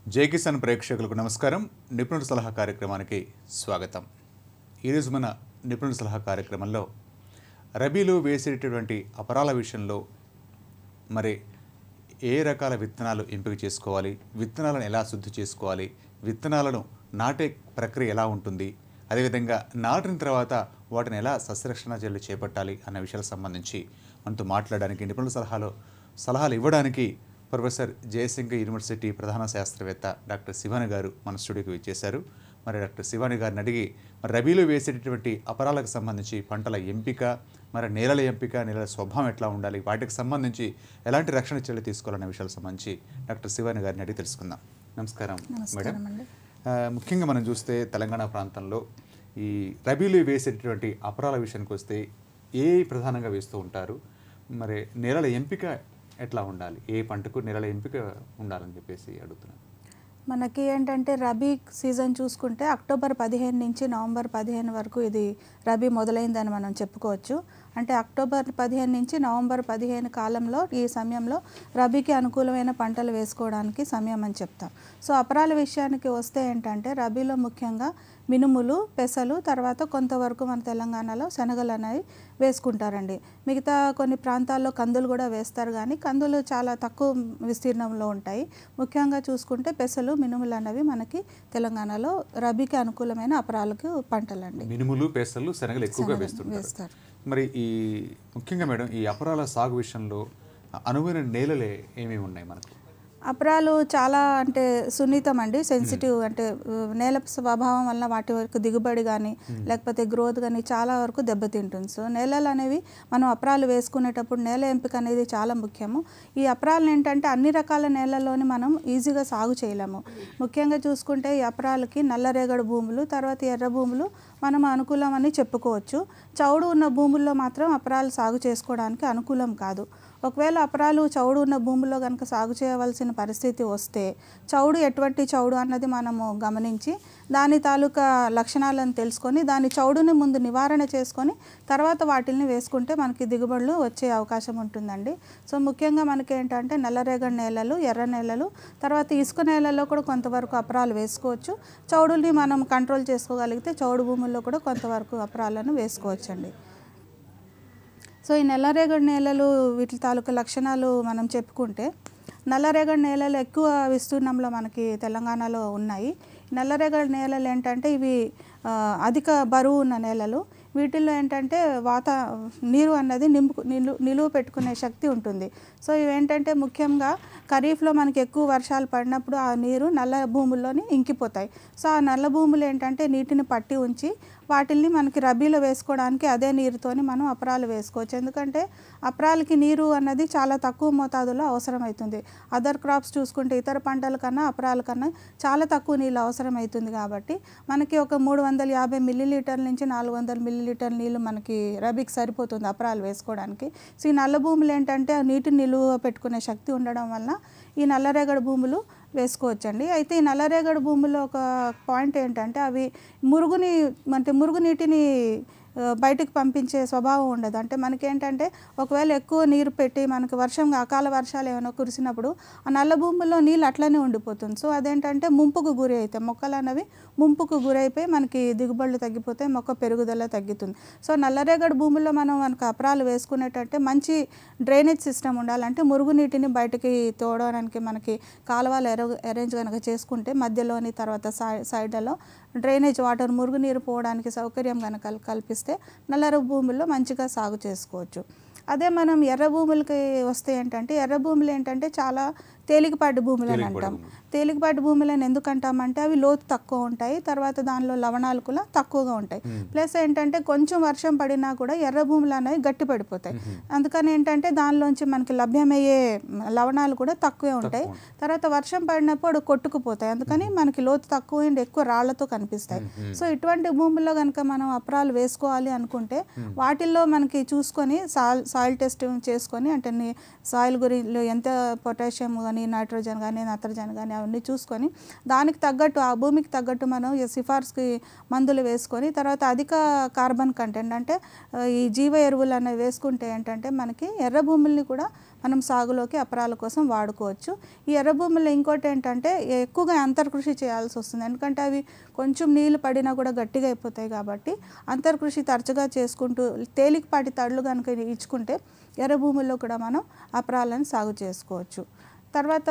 జై కిసాన్ ప్రేక్షకులకు నమస్కారం నిపుణుల సలహా కార్యక్రమానికి స్వాగతం ఈరోజు మన నిపుణుల సలహా కార్యక్రమంలో రబీలో వేసేటటువంటి అపరాల విషయంలో మరి ఏ రకాల విత్తనాలు ఎంపిక చేసుకోవాలి విత్తనాలను ఎలా శుద్ధి చేసుకోవాలి విత్తనాలను నాటే ప్రక్రియ ఎలా ఉంటుంది అదేవిధంగా నాటిన తర్వాత వాటిని ఎలా సస్యరక్షణ చర్యలు చేపట్టాలి అన్న విషయాలకు సంబంధించి మనతో మాట్లాడడానికి నిపుణుల సలహాలో సలహాలు ఇవ్వడానికి ప్రొఫెసర్ జయశంకర్ యూనివర్సిటీ ప్రధాన శాస్త్రవేత్త డాక్టర్ శివాని గారు మన స్టూడియోకి వచ్చేశారు మరి డాక్టర్ శివాని గారిని అడిగి మరి రబీలో వేసేటటువంటి అపరాలకు సంబంధించి పంటల ఎంపిక మరి నేలల ఎంపిక నేలల స్వభావం ఎట్లా ఉండాలి వాటికి సంబంధించి ఎలాంటి రక్షణ చర్యలు తీసుకోవాలనే విషయాలకు సంబంధించి డాక్టర్ శివాని గారిని అడిగి తెలుసుకుందాం నమస్కారం మేడం నమస్కారం అండి ఆ, ముఖ్యంగా మనం చూస్తే తెలంగాణ ప్రాంతంలో ఈ రబీలో వేసేటటువంటి అపరాల విషయానికి వస్తే ఏ ప్రధానంగా వేస్తూ ఉంటారు మరి నేలల ఎంపిక ఎట్లా ఉండాలి ఏ పంటకు నేలల ఎంపిక ఉండాలని చెప్పేసి అడుగుతున్నాను మనకి ఏంటంటే రబీ సీజన్ చూసుకుంటే అక్టోబర్ పదిహేను నుంచి నవంబర్ పదిహేను వరకు ఇది రబీ మొదలైందని మనం చెప్పుకోవచ్చు అంటే అక్టోబర్ పదిహేను నుంచి నవంబర్ పదిహేను కాలంలో ఈ సమయంలో రబీకి అనుకూలమైన పంటలు వేసుకోవడానికి సమయం అని చెప్తాం సో అపరాల విషయానికి వస్తే ఏంటంటే రబీలో ముఖ్యంగా మినుములు పెసలు తర్వాత కొంతవరకు మన తెలంగాణలో శనగలు అనేవి వేసుకుంటారండి మిగతా కొన్ని ప్రాంతాల్లో కందులు కూడా వేస్తారు కానీ కందులు చాలా తక్కువ విస్తీర్ణంలో ఉంటాయి ముఖ్యంగా చూసుకుంటే పెసలు మినుములు అనేవి మనకి తెలంగాణలో రబీకి అనుకూలమైన అపరాలకు పంటలండి మినుములు పెసలు శనగలు ఎక్కువగా శనగలు వేస్తుంటారు వేస్తారు. మరి ఈ ముఖ్యంగా మేడం ఈ అపరాల సాగు విషయంలో అనువైన నేలలే ఏమేమి ఉన్నాయి మనకు అపరాలు చాలా అంటే సున్నితం అండి సెన్సిటివ్ అంటే ఆ, నేల స్వభావం వల్ల వాటి వరకు దిగుబడి కానీ లేకపోతే గ్రోత్ కానీ చాలా వరకు దెబ్బతింటుంది సో నేలలు అనేవి మనం అపరాలు వేసుకునేటప్పుడు నేల ఎంపిక అనేది చాలా ముఖ్యము ఈ అపరాలను ఏంటంటే అన్ని రకాల నేలల్లోని మనం ఈజీగా సాగు చేయలేము ముఖ్యంగా చూసుకుంటే ఈ అపరాలకి నల్లరేగడి భూములు తర్వాత ఎర్ర భూములు మనం అనుకూలం అని చెప్పుకోవచ్చు చౌడు ఉన్న భూముల్లో మాత్రం అపరాలు సాగు చేసుకోవడానికి అనుకూలం కాదు ఒకవేళ అపరాలు చౌడు ఉన్న భూముల్లో కనుక సాగు చేయవలసిన పరిస్థితి వస్తే చౌడు ఎటువంటి చౌడు అన్నది మనము గమనించి దాని తాలూకా లక్షణాలను తెలుసుకొని దాని చౌడుని ముందు నివారణ చేసుకొని తర్వాత వాటిని వేసుకుంటే మనకి దిగుబడులు వచ్చే అవకాశం ఉంటుందండి సో ముఖ్యంగా మనకి ఏంటంటే నల్లరేగడి నేలలు ఎర్ర నేలలు తర్వాత ఇసుక నేలల్లో కూడా కొంతవరకు అపరాలు వేసుకోవచ్చు చౌడుని మనం కంట్రోల్ చేసుకోగలిగితే చౌడు భూముల్లో కూడా కొంతవరకు అపరాలను వేసుకోవచ్చండి సో ఈ నల్లరేగడి నేలలు వీటి తాలూకా లక్షణాలు మనం చెప్పుకుంటే నల్లరేగడి నేలలు ఎక్కువ విస్తీర్ణంలో మనకి తెలంగాణలో ఉన్నాయి నల్లరేగడి నేలలు ఏంటంటే ఇవి ఆ, అధిక బరువు ఉన్న నేలలు వీటిల్లో ఏంటంటే వాత నీరు అన్నది నింపు నిలు నిలువ పెట్టుకునే శక్తి ఉంటుంది సో ఇవి ఏంటంటే ముఖ్యంగా ఖరీఫ్లో మనకి ఎక్కువ వర్షాలు పడినప్పుడు ఆ నీరు నల్ల భూముల్లోని ఇంకిపోతాయి సో ఆ నల్ల భూములు ఏంటంటే నీటిని పట్టి ఉంచి వాటిల్ని మనకి రబీలో వేసుకోవడానికి అదే నీరుతోని మనం అపరాలు వేసుకోవచ్చు ఎందుకంటే అపరాలకి నీరు అన్నది చాలా తక్కువ మోతాదులో అవసరమవుతుంది అదర్ క్రాప్స్ చూసుకుంటే ఇతర పంటల కన్నా అపరాల కన్నా చాలా తక్కువ నీళ్ళు అవసరమవుతుంది కాబట్టి మనకి ఒక మూడు వందల యాభై మిల్లీలీటర్ల నుంచి నాలుగు వందల మిల్లీలీటర్ నీళ్ళు మనకి రబీకి సరిపోతుంది అపరాలు వేసుకోవడానికి సో ఈ నల్ల భూములు ఏంటంటే ఆ నీటిని నిలువ పెట్టుకునే శక్తి ఉండడం వలన ఈ నల్లరేగడి భూములు వేసుకోవచ్చండి అయితే ఈ నల్లరేగడి భూముల్లో ఒక పాయింట్ ఏంటంటే అవి మురుగుని అంటే మురుగునీటిని ఆ, బయటికి పంపించే స్వభావం ఉండదు అంటే మనకేంటంటే ఒకవేళ ఎక్కువ నీరు పెట్టి మనకి వర్షం అకాల వర్షాలు ఏమైనా కురిసినప్పుడు ఆ నల్ల భూముల్లో నీళ్ళు అట్లనే ఉండిపోతుంది సో అదేంటంటే ముంపుకు గురి అవుతాయి మొక్కలు అనేవి ముంపుకు గురైపోయి మనకి దిగుబడులు తగ్గిపోతాయి మొక్క పెరుగుదల తగ్గుతుంది సో నల్లరేగడి భూముల్లో మనం మనకు అపరాలు వేసుకునేటట్టే మంచి డ్రైనేజ్ సిస్టమ్ ఉండాలంటే మురుగునీటిని బయటికి తోడడానికి మనకి కాలువలు ఎర అరేంజ్ కనుక చేసుకుంటే మధ్యలోని తర్వాత సై సైడ్లలో డ్రైనేజ్ వాటర్ మురుగునీరు పోవడానికి సౌకర్యం కనుక కల్- కల్పిస్తే నల్లర భూముల్లో మంచిగా సాగు చేసుకోవచ్చు అదే మనం ఎర్ర భూములకి వస్తే ఏంటంటే ఎర్ర భూములు ఏంటంటే చాలా తేలికపాటి భూములు అని తేలికపాటి అంటాం తేలికపాటి భూములను ఎందుకు అంటామంటే అవి లోతు తక్కువ ఉంటాయి తర్వాత దానిలో లవణాలు కూడా తక్కువగా ఉంటాయి ప్లస్ ఏంటంటే కొంచెం వర్షం పడినా కూడా ఎర్ర భూములు అనేవి గట్టి పడిపోతాయి అందుకని ఏంటంటే దానిలోంచి మనకి లభ్యమయ్యే లవణాలు కూడా తక్కువే ఉంటాయి తర్వాత వర్షం పడినప్పుడు కొట్టుకుపోతాయి అందుకని మనకి లోతు తక్కువ అండ్ ఎక్కువ రాళ్లతో కనిపిస్తాయి సో ఇటువంటి భూముల్లో కనుక మనం అపరాలు వేసుకోవాలి అనుకుంటే వాటిల్లో మనకి చూసుకొని సాయిల్ సాయిల్ టెస్ట్ చేసుకొని అంటే సాయిల్ గురించి ఎంత పొటాషియం కానీ కానీ నైట్రోజన్ కానీ నత్రజన్ కానీ అవన్నీ చూసుకొని దానికి తగ్గట్టు ఆ భూమికి తగ్గట్టు మనం ఈ సిఫార్సుకి మందులు వేసుకొని తర్వాత అధిక కార్బన్ కంటెంట్ అంటే ఆ, ఈ జీవ ఎరువులు అనేవి వేసుకుంటే ఏంటంటే మనకి ఎర్ర భూముల్ని కూడా మనం సాగులోకి అపరాల కోసం వాడుకోవచ్చు ఈ ఎర్ర భూముల్లో ఇంకోటి ఏంటంటే ఎక్కువగా అంతర్కృషి చేయాల్సి వస్తుంది ఎందుకంటే అవి కొంచెం నీళ్లు పడినా కూడా గట్టిగా అయిపోతాయి కాబట్టి అంతర్కృషి తరచుగా చేసుకుంటూ తేలికపాటి తడులు కనుక ఇచ్చుకుంటే ఎర్ర భూముల్లో కూడా మనం అపరాలను సాగు చేసుకోవచ్చు తర్వాత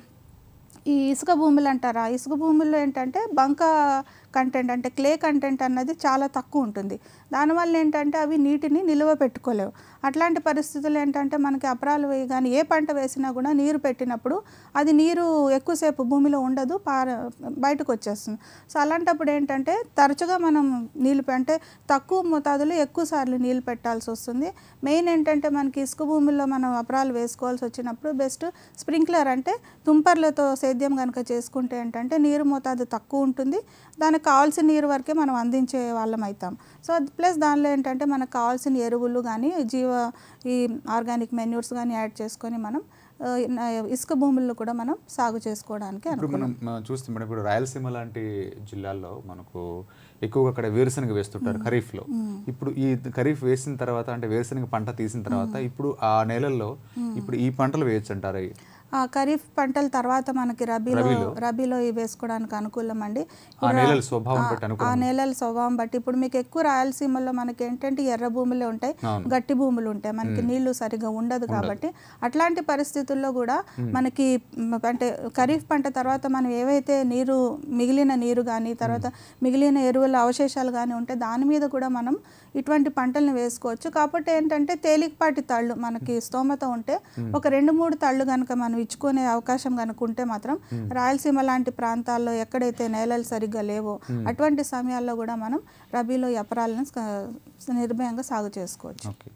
ఈ ఇసుక భూములు అంటారా ఇసుక భూముల్లో ఏంటంటే బంక కంటెంట్ అంటే క్లే కంటెంట్ అన్నది చాలా తక్కువ ఉంటుంది దానివల్ల ఏంటంటే అవి నీటిని నిల్వ పెట్టుకోలేవు అట్లాంటి పరిస్థితులు ఏంటంటే మనకి అపరాలు వేయ కానీ ఏ పంట వేసినా కూడా నీరు పెట్టినప్పుడు అది నీరు ఎక్కువసేపు భూమిలో ఉండదు పార బయటకు వచ్చేస్తుంది సో అలాంటప్పుడు ఏంటంటే తరచుగా మనం నీళ్ళు పె- అంటే తక్కువ మోతాదులో ఎక్కువ సార్లు నీళ్ళు పెట్టాల్సి వస్తుంది మెయిన్ ఏంటంటే మనకి ఇసుక భూముల్లో మనం అపరాలు వేసుకోవాల్సి వచ్చినప్పుడు బెస్ట్ స్ప్రింక్లర్ అంటే తుంపర్లతో సేద్యం కనుక చేసుకుంటే ఏంటంటే నీరు మోతాదు తక్కువ ఉంటుంది దానికి కావాల్సిన నీరు వరకే మనం అందించే వాళ్ళం అవుతాం సో ప్లస్ దానిలో ఏంటంటే మనకు కావాల్సిన ఎరువులు కానీ జీవ ఈ ఆర్గానిక్ మెన్యూర్స్ కానీ యాడ్ చేసుకొని మనం ఆ, నా- ఇసుక భూముల్లో కూడా మనం సాగు చేసుకోవడానికి ఇప్పుడు అనుకూలం మనం మనం చూస్తే మేడం ఇప్పుడు రాయలసీమ లాంటి జిల్లాల్లో మనకు ఎక్కువగా అక్కడ వేరుశనగ వేస్తుంటారు ఖరీఫ్లో ఇప్పుడు ఈ ఖరీఫ్ వేసిన తర్వాత అంటే వేరుశనగ పంట తీసిన తర్వాత ఇప్పుడు ఆ నెలల్లో ఇప్పుడు ఈ పంటలు వేయచ్చు అంటారు ఆ ఖరీఫ్ పంటల తర్వాత మనకి రబీలో రబీలో? రబీలో ఇవి వేసుకోవడానికి అనుకూలం అండి ఆ ఇప్పుడు నేలల స్వభావం ఆ- బట్టి ఆ అనుకూలం నేలల స్వభావం బట్టి ఇప్పుడు మీకు ఎక్కువ రాయలసీమలో మనకి ఏంటంటే ఎర్ర భూములే ఉంటాయి అవును. గట్టి భూములు ఉంటాయి మనకి నీళ్లు సరిగా ఉండదు కాబట్టి అట్లాంటి పరిస్థితుల్లో కూడా మనకి మ్, అంటే ఖరీఫ్ పంట తర్వాత మనం ఏవైతే నీరు మిగిలిన నీరు కానీ తర్వాత మిగిలిన ఎరువుల అవశేషాలు కానీ ఉంటే దాని మీద కూడా మనం ఇటువంటి పంటలను వేసుకోవచ్చు కాకపోతే ఏంటంటే తేలికపాటి తళ్ళు మనకి స్తోమత ఉంటే ఒక రెండు మూడు తళ్ళు కనుక మనం ఇచ్చుకునే అవకాశం కనుక ఉంటే మాత్రం రాయలసీమ లాంటి ప్రాంతాల్లో ఎక్కడైతే నేలలు సరిగ్గా లేవో అటువంటి సమయాల్లో కూడా మనం రబీలో ఈ అపరాలను స- నిర్భయంగా సాగు చేసుకోవచ్చు ఓకే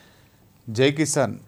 జై కిసాన్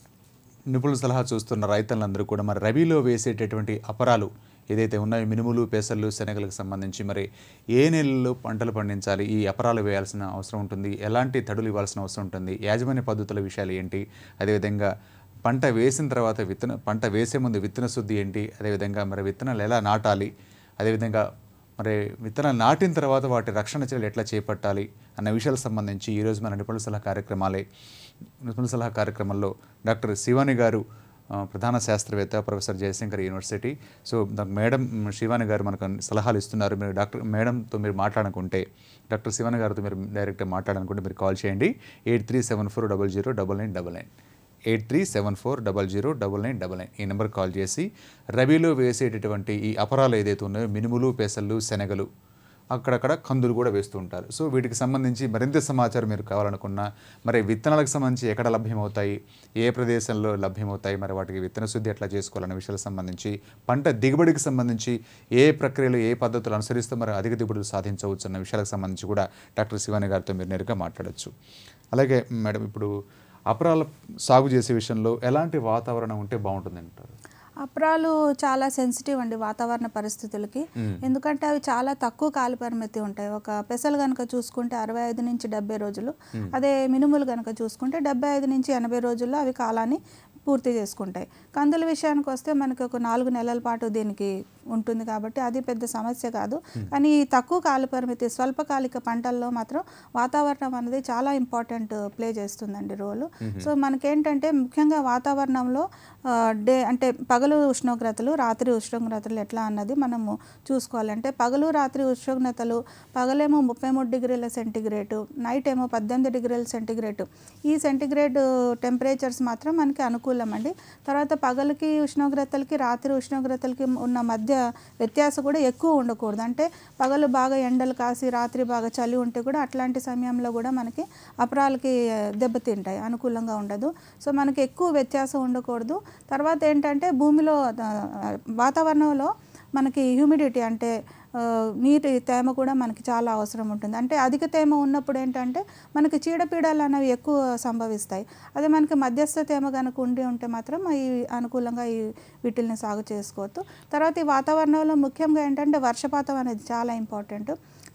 నిపుణుల సలహా చూస్తున్న రైతులందరూ కూడా మరి రబీలో వేసేటటువంటి అపరాలు ఏదైతే ఉన్నాయో మినుములు పెసర్లు శనగలకు సంబంధించి మరి ఏ నెలల్లో పంటలు పండించాలి ఈ అపరాలు వేయాల్సిన అవసరం ఉంటుంది ఎలాంటి తడులు ఇవ్వాల్సిన అవసరం ఉంటుంది యాజమాన్య పద్ధతుల విషయాలు ఏంటి అదేవిధంగా పంట వేసిన తర్వాత విత్తన పంట వేసే ముందు విత్తన శుద్ధి ఏంటి అదేవిధంగా మరి విత్తనాలు ఎలా నాటాలి అదేవిధంగా మరి విత్తనాలు నాటిన తర్వాత వాటి రక్షణ చర్యలు ఎట్లా చేపట్టాలి అన్న విషయాలకు సంబంధించి ఈరోజు మన నిపుణుల సలహా కార్యక్రమాలే నిపుణుల సలహా కార్యక్రమంలో డాక్టర్ శివాని గారు ఆ, ప్రధాన శాస్త్రవేత్త ప్రొఫెసర్ జయశంకర్ యూనివర్సిటీ సో దా- మేడం మ్, శివాని గారు మనకు సలహాలు ఇస్తున్నారు మీరు డాక్టర్ మేడంతో మీరు మాట్లాడుకుంటే డాక్టర్ శివాని గారితో మీరు డైరెక్ట్గా మాట్లాడాలనుకుంటే మీరు కాల్ చేయండి eight three seven four double zero double nine double nine eight three seven four double zero double nine double nine ఈ నెంబర్ కాల్ చేసి రబీలో వేసేటటువంటి ఈ అపరాలు ఏదైతే ఉన్నాయో మినుములు పెసలు శనగలు అక్కడక్కడ కందులు కూడా వేస్తూ ఉంటారు సో వీటికి సంబంధించి మరింత సమాచారం మీరు కావాలనుకున్నా మరి విత్తనాలకు సంబంధించి ఎక్కడ లభ్యమవుతాయి ఏ ప్రదేశంలో లభ్యమవుతాయి మరి వాటికి విత్తన శుద్ధి ఎట్లా చేసుకోవాలనే విషయాలకు సంబంధించి పంట దిగుబడికి సంబంధించి ఏ ప్రక్రియలు ఏ పద్ధతులు అనుసరిస్తే మరి అధిక దిగుబడులు సాధించవచ్చు అన్న విషయాలకు సంబంధించి కూడా డాక్టర్ శివాని గారితో మీరు నేరుగా మాట్లాడొచ్చు అలాగే మేడం ఇప్పుడు అపరాల సాగు చేసే విషయంలో ఎలాంటి వాతావరణం ఉంటే బాగుంటుంది అంటారు అప్రాలు చాలా సెన్సిటివ్ అండి వాతావరణ పరిస్థితులకి ఎందుకంటే అవి చాలా తక్కువ కాల పరిమితి ఉంటాయి ఒక పెసలు కనుక చూసుకుంటే అరవై ఐదు నుంచి డెబ్బై రోజులు అదే మినుములు కనుక చూసుకుంటే డెబ్బై ఐదు నుంచి ఎనభై రోజుల్లో అవి కాలాన్ని పూర్తి చేసుకుంటాయి కందుల విషయానికి వస్తే మనకి ఒక నాలుగు నెలల పాటు దీనికి ఉంటుంది కాబట్టి అది పెద్ద సమస్య కాదు కానీ ఈ తక్కువ కాల పరిమితి స్వల్పకాలిక పంటల్లో మాత్రం వాతావరణం అనేది చాలా ఇంపార్టెంట్ ప్లే చేస్తుందండి రోలు సో మనకేంటంటే ముఖ్యంగా వాతావరణంలో ఆ, డే అంటే పగలు ఉష్ణోగ్రతలు రాత్రి ఉష్ణోగ్రతలు ఎట్లా అన్నది మనము చూసుకోవాలంటే పగలు రాత్రి ఉష్ణోగ్రతలు పగలేమో ముప్పై మూడు డిగ్రీల సెంటిగ్రేటు నైట్ ఏమో పద్దెనిమిది డిగ్రీల సెంటిగ్రేటు ఈ సెంటిగ్రేడ్ టెంపరేచర్స్ మాత్రం మనకి అనుకూలం అండి తర్వాత పగలకి ఉష్ణోగ్రతలకి రాత్రి ఉష్ణోగ్రతలకి ఉన్న మధ్య వ్యత్యాసం కూడా ఎక్కువ ఉండకూడదు అంటే పగలు బాగా ఎండలు కాసి రాత్రి బాగా చలి ఉంటే కూడా అట్లాంటి సమయంలో కూడా మనకి అపరాలకి ఆ, దెబ్బతింటాయి అనుకూలంగా ఉండదు సో మనకి ఎక్కువ వ్యత్యాసం ఉండకూడదు తర్వాత ఏంటంటే భూమిలో ఆ, వాతావరణంలో మనకి హ్యూమిడిటీ అంటే ఆ, నీటి తేమ కూడా మనకి చాలా అవసరం ఉంటుంది అంటే అధిక తేమ ఉన్నప్పుడు ఏంటంటే మనకి చీడపీడలు అనేవి ఎక్కువ సంభవిస్తాయి అదే మనకి మధ్యస్థ తేమ కనుక ఉండి ఉంటే మాత్రం ఈ అనుకూలంగా ఈ వీటిల్ని సాగు చేసుకోవచ్చు తర్వాత ఈ వాతావరణంలో ముఖ్యంగా ఏంటంటే వర్షపాతం అనేది చాలా ఇంపార్టెంట్ సో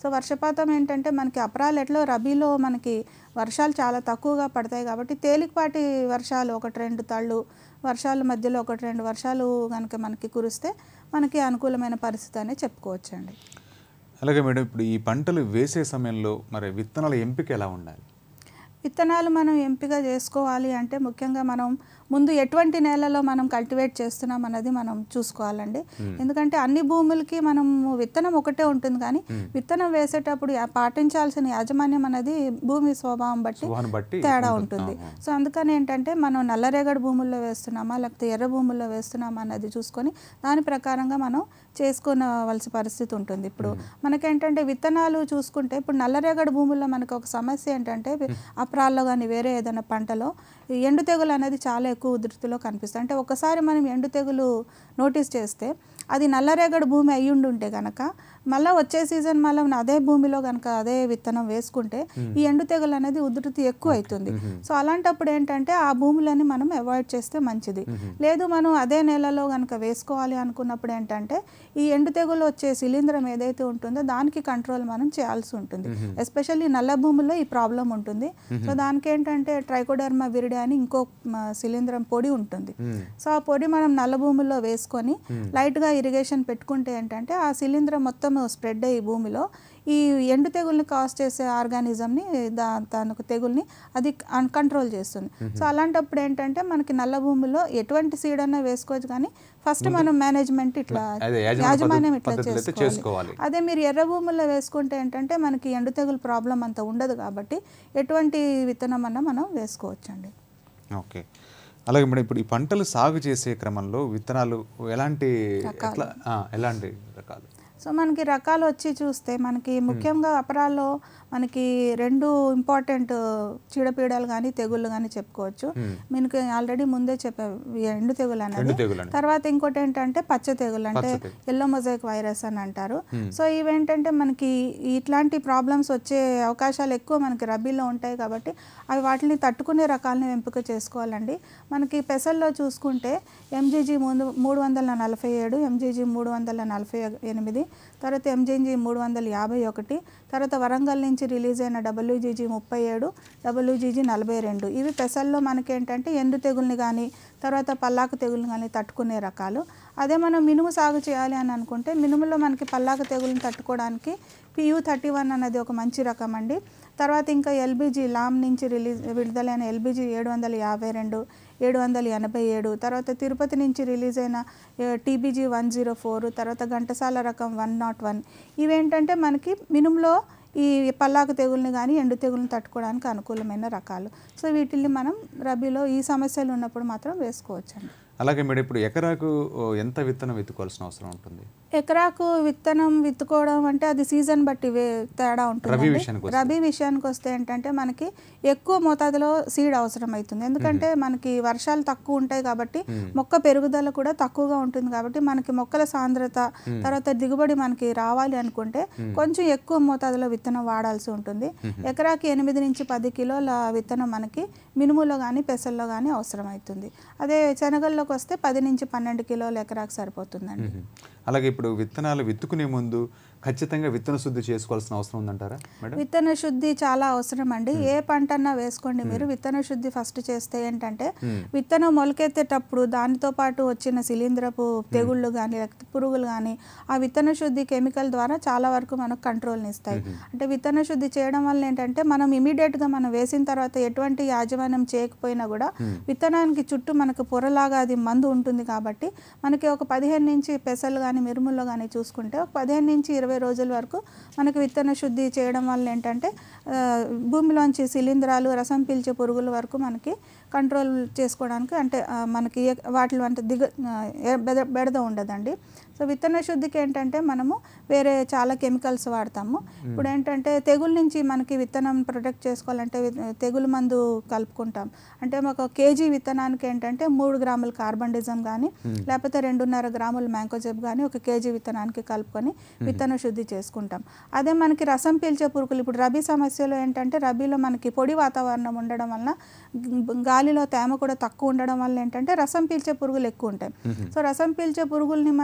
సో వర్షపాతం ఏంటంటే మనకి అపరాలు ఎట్లో రబీలో మనకి వర్షాలు చాలా తక్కువగా పడతాయి కాబట్టి తేలికపాటి వర్షాలు ఒకటి రెండు తళ్ళు వర్షాల మధ్యలో ఒకటి రెండు వర్షాలు కనుక మనకి కురిస్తే మనకి అనుకూలమైన పరిస్థితి అనే చెప్పుకోవచ్చండి అలాగే మేడం ఇప్పుడు ఈ పంటలు వేసే సమయంలో మరి విత్తనాల ఎంపిక ఎలా ఉండాలి విత్తనాలు మనం ఎంపిక చేసుకోవాలి అంటే ముఖ్యంగా మనం ముందు ఎటువంటి నేలలో మనం కల్టివేట్ చేస్తున్నాం అన్నది మనం చూసుకోవాలండి ఎందుకంటే అన్ని భూములకి మనం విత్తనం ఒకటే ఉంటుంది కానీ విత్తనం వేసేటప్పుడు యా- పాటించాల్సిన యాజమాన్యం అనేది భూమి స్వభావం బట్టి స్వభావాన్ని బట్టి తేడా ఉంటుంది. ఉంటుంది సో అందుకని ఏంటంటే మనం నల్లరేగడి భూముల్లో వేస్తున్నామా లేకపోతే ఎర్ర భూముల్లో వేస్తున్నామా అన్నది చూసుకొని దాని ప్రకారంగా మనం చేసుకోవలసిన పరిస్థితి ఉంటుంది ఇప్పుడు మనకేంటంటే విత్తనాలు చూసుకుంటే ఇప్పుడు నల్లరేగడి భూముల్లో మనకు ఒక సమస్య ఏంటంటే అప్రాల్లో కానీ వేరే ఏదైనా పంటలో ఈ ఎండు తెగులు అనేది చాలా ఎక్కువ ఉధృతిలో కనిపిస్తుంది అంటే ఒకసారి మనం ఎండు తెగులు నోటీస్ చేస్తే అది నల్లరేగడి భూమి అయ్యి ఉంటే కనుక మళ్ళీ వచ్చే సీజన్ మళ్ళీ అదే భూమిలో కనుక అదే విత్తనం వేసుకుంటే ఈ ఎండు తెగులు అనేది ఉధృతి ఎక్కువ అవుతుంది సో అలాంటప్పుడు ఏంటంటే ఆ భూములని మనం అవాయిడ్ చేస్తే మంచిది లేదు మనం అదే నెలలో కనుక వేసుకోవాలి అనుకున్నప్పుడు ఏంటంటే ఈ ఎండు తెగులు వచ్చే శిలీంధ్రం ఏదైతే ఉంటుందో దానికి కంట్రోల్ మనం చేయాల్సి ఉంటుంది ఎస్పెషల్లీ నల్ల భూముల్లో ఈ ప్రాబ్లం ఉంటుంది సో దానికి ఏంటంటే ట్రైకోడర్మా విరిడే అని ఇంకో మ, శిలీంధ్రం పొడి ఉంటుంది సో ఆ పొడి మనం నల్ల భూముల్లో వేసుకొని లైట్గా ఇరిగేషన్ పెట్టుకుంటే ఏంటంటే ఆ శిలీంధ్రం మొత్తం స్ప్రెడ్ అయ్యి భూమిలో ఈ ఎండు తెగుల్ని కాజ్ చేసే ఆర్గానిజంని దా తనకు తెగుల్ని అది కంట్రోల్ చేస్తుంది సో అలాంటప్పుడు ఏంటంటే మనకి నల్ల భూమిలో ఎటువంటి సీడ్ అన్నా వేసుకోవచ్చు కానీ ఫస్ట్ మనం మేనేజ్మెంట్ ఇట్లా అదే యాజమాన్య యాజమాన్యం పద్ధ- ఇట్లా పద్ధతులు అయితే చేసుకోవాలి చేసుకోవాలి. అదే మీరు ఎర్ర భూముల్లో వేసుకుంటే ఏంటంటే మనకి ఎండు తెగులు ప్రాబ్లం అంత ఉండదు కాబట్టి ఎటువంటి విత్తనం అన్నా మనం వేసుకోవచ్చండి ఓకే అలాగే మేడం ఇప్పుడు ఈ పంటలు సాగు చేసే క్రమంలో విత్తనాలు ఎలాంటి ఎట్లా ఆ, ఎలాంటి రకాలు సో మనకి రకాలు వచ్చి చూస్తే మనకి ముఖ్యంగా అపరాల్లో మనకి రెండు ఇంపార్టెంట్ చీడపీడలు కానీ తెగుళ్ళు కానీ చెప్పుకోవచ్చు మీకు ఆల్రెడీ ముందే చెప్పా ఈ ఎండు తెగులు ఎండు అనేది తెగులు అని తర్వాత ఇంకోటి ఏంటంటే పచ్చ తెగులు అంటే పచ్చ తెగులు. ఎల్లో మొజాయిక్ వైరస్ అని అంటారు సో ఇవేంటంటే మనకి ఇట్లాంటి ప్రాబ్లమ్స్ వచ్చే అవకాశాలు ఎక్కువ మనకి రబీలో ఉంటాయి కాబట్టి అవి వాటిని తట్టుకునే రకాలను ఎంపిక చేసుకోవాలండి మనకి పెసల్లో చూసుకుంటే ఎంజీజీ మూడు మూడు వందల నలభై ఏడు ఎంజీజీ మూడు వందల నలభై ఎనిమిది తర్వాత ఎంజీజీ మూడు వందల యాభై ఒకటి తర్వాత వరంగల్ నుంచి రిలీజ్ అయిన డబ్ల్యూజీజీ ముప్పై ఏడు డబ్ల్యూజీజీ నలభై రెండు ఇవి పెసల్లో మనకి ఏంటంటే ఎండు తెగుల్ని కానీ తర్వాత పల్లాకు తెగుల్ని కానీ తట్టుకునే రకాలు అదే మనం మినుము సాగు చేయాలి అని అనుకుంటే మినుములో మనకి పల్లాకు తెగుల్ని తట్టుకోవడానికి పియూ థర్టీ వన్ అనేది ఒక మంచి రకం అండి తర్వాత ఇంకా ఎల్బీజీ లామ్ నుంచి రిలీజ్ విడుదలైన ఎల్బీజీ ఏడు వందల యాభై రెండు ఏడు వందల ఎనభై ఏడు తర్వాత తిరుపతి నుంచి రిలీజ్ అయిన టీబీజీ వన్ జీరో ఫోర్ తర్వాత ఘంటసాల రకం వన్ నాట్ వన్ ఇవేంటంటే మనకి మినుములో ఈ పల్లాకు తెగుల్ని కానీ ఎండు తెగుల్ని తట్టుకోవడానికి అనుకూలమైన రకాలు సో వీటిని మనం రబీలో ఈ సమస్యలు ఉన్నప్పుడు మాత్రం వేసుకోవచ్చండి అలాగే మేడం ఇప్పుడు ఎకరాకు ఓ, ఎంత విత్తనం ఎత్తుకోవాల్సిన అవసరం ఉంటుంది ఎకరాకు విత్తనం విత్తుకోవడం అంటే అది సీజన్ బట్టి వే తేడా ఉంటుంది రబీ విషయానికి వస్తే. రబీ విషయానికి వస్తే ఏంటంటే మనకి ఎక్కువ మోతాదులో సీడ్ అవసరం అవుతుంది ఎందుకంటే మనకి వర్షాలు తక్కువ ఉంటాయి కాబట్టి మొక్క పెరుగుదల కూడా తక్కువగా ఉంటుంది కాబట్టి మనకి మొక్కల సాంద్రత తర్వాత దిగుబడి మనకి రావాలి అనుకుంటే కొంచెం ఎక్కువ మోతాదులో విత్తనం వాడాల్సి ఉంటుంది ఎకరాకి ఎనిమిది నుంచి పది కిలోల విత్తనం మనకి మినుములో కానీ పెసల్లో కానీ అవసరం అవుతుంది అదే శనగల్లోకి వస్తే పది నుంచి పన్నెండు కిలోల ఎకరాకు సరిపోతుందండి మ్మ్. అలాగే ఇప్పుడు విత్తనాలు విత్తుకునే ముందు ఖచ్చితంగా విత్తన శుద్ధి చేసుకోవాల్సిన అవసరం ఉందంటారా మేడం విత్తన శుద్ధి చాలా అవసరం అండి ఏ పంట అన్నా వేసుకోండి మీరు విత్తన శుద్ధి ఫస్ట్ చేస్తే ఏంటంటే విత్తనం మొలకెత్తేటప్పుడు దానితో పాటు వచ్చిన శిలీంద్రపు తెగుళ్ళు కానీ లేకపోతే పురుగులు కానీ ఆ విత్తన శుద్ధి కెమికల్ ద్వారా చాలా వరకు మనకు కంట్రోల్ని ఇస్తాయి అంటే విత్తన శుద్ధి చేయడం వల్ల ఏంటంటే మనం ఇమీడియట్గా మనం వేసిన తర్వాత ఎటువంటి యాజమాన్యం చేయకపోయినా కూడా విత్తనానికి చుట్టూ మనకు పొరలాగా అది మందు ఉంటుంది కాబట్టి మనకి ఒక పదిహేను నుంచి పెసలు కానీ మిరుముల్లో కానీ చూసుకుంటే ఒక పదిహేను నుంచి ఇరవై రోజుల వరకు మనకి విత్తన శుద్ధి చేయడం వల్ల ఏంటంటే ఆ, భూమిలోంచి శిలీంధ్రాలు రసం పీల్చే పురుగుల వరకు మనకి కంట్రోల్ చేసుకోవడానికి అంటే ఆ, మనకి ఏ- వాటిలో అంటే దిగ ఆ, ఏ- బెద- బెడద ఉండదండి సో విత్తన శుద్ధికి ఏంటంటే మనము వేరే చాలా కెమికల్స్ వాడతాము ఇప్పుడు ఏంటంటే తెగుల నుంచి మనకి విత్తనం ప్రొటెక్ట్ చేసుకోవాలంటే వి- తెగులు మందు కలుపుకుంటాం అంటే ఒక కేజీ విత్తనానికి ఏంటంటే మూడు గ్రాముల కార్బండిజం కానీ లేకపోతే రెండున్నర గ్రాముల మ్యాంకోజెబ్ కానీ ఒక కేజీ విత్తనానికి కలుపుకొని విత్తన శుద్ధి చేసుకుంటాం అదే మనకి రసం పీల్చే పురుగులు ఇప్పుడు రబీ సమస్యలో ఏంటంటే రబీలో మనకి పొడి వాతావరణం ఉండడం వలన గ- గాలిలో తేమ కూడా తక్కువ ఉండడం వల్ల ఏంటంటే రసం పీల్చే పురుగులు ఎక్కువ ఉంటాయి సో రసం పీల్చే పురుగుల్ని మనం కంట్రోల్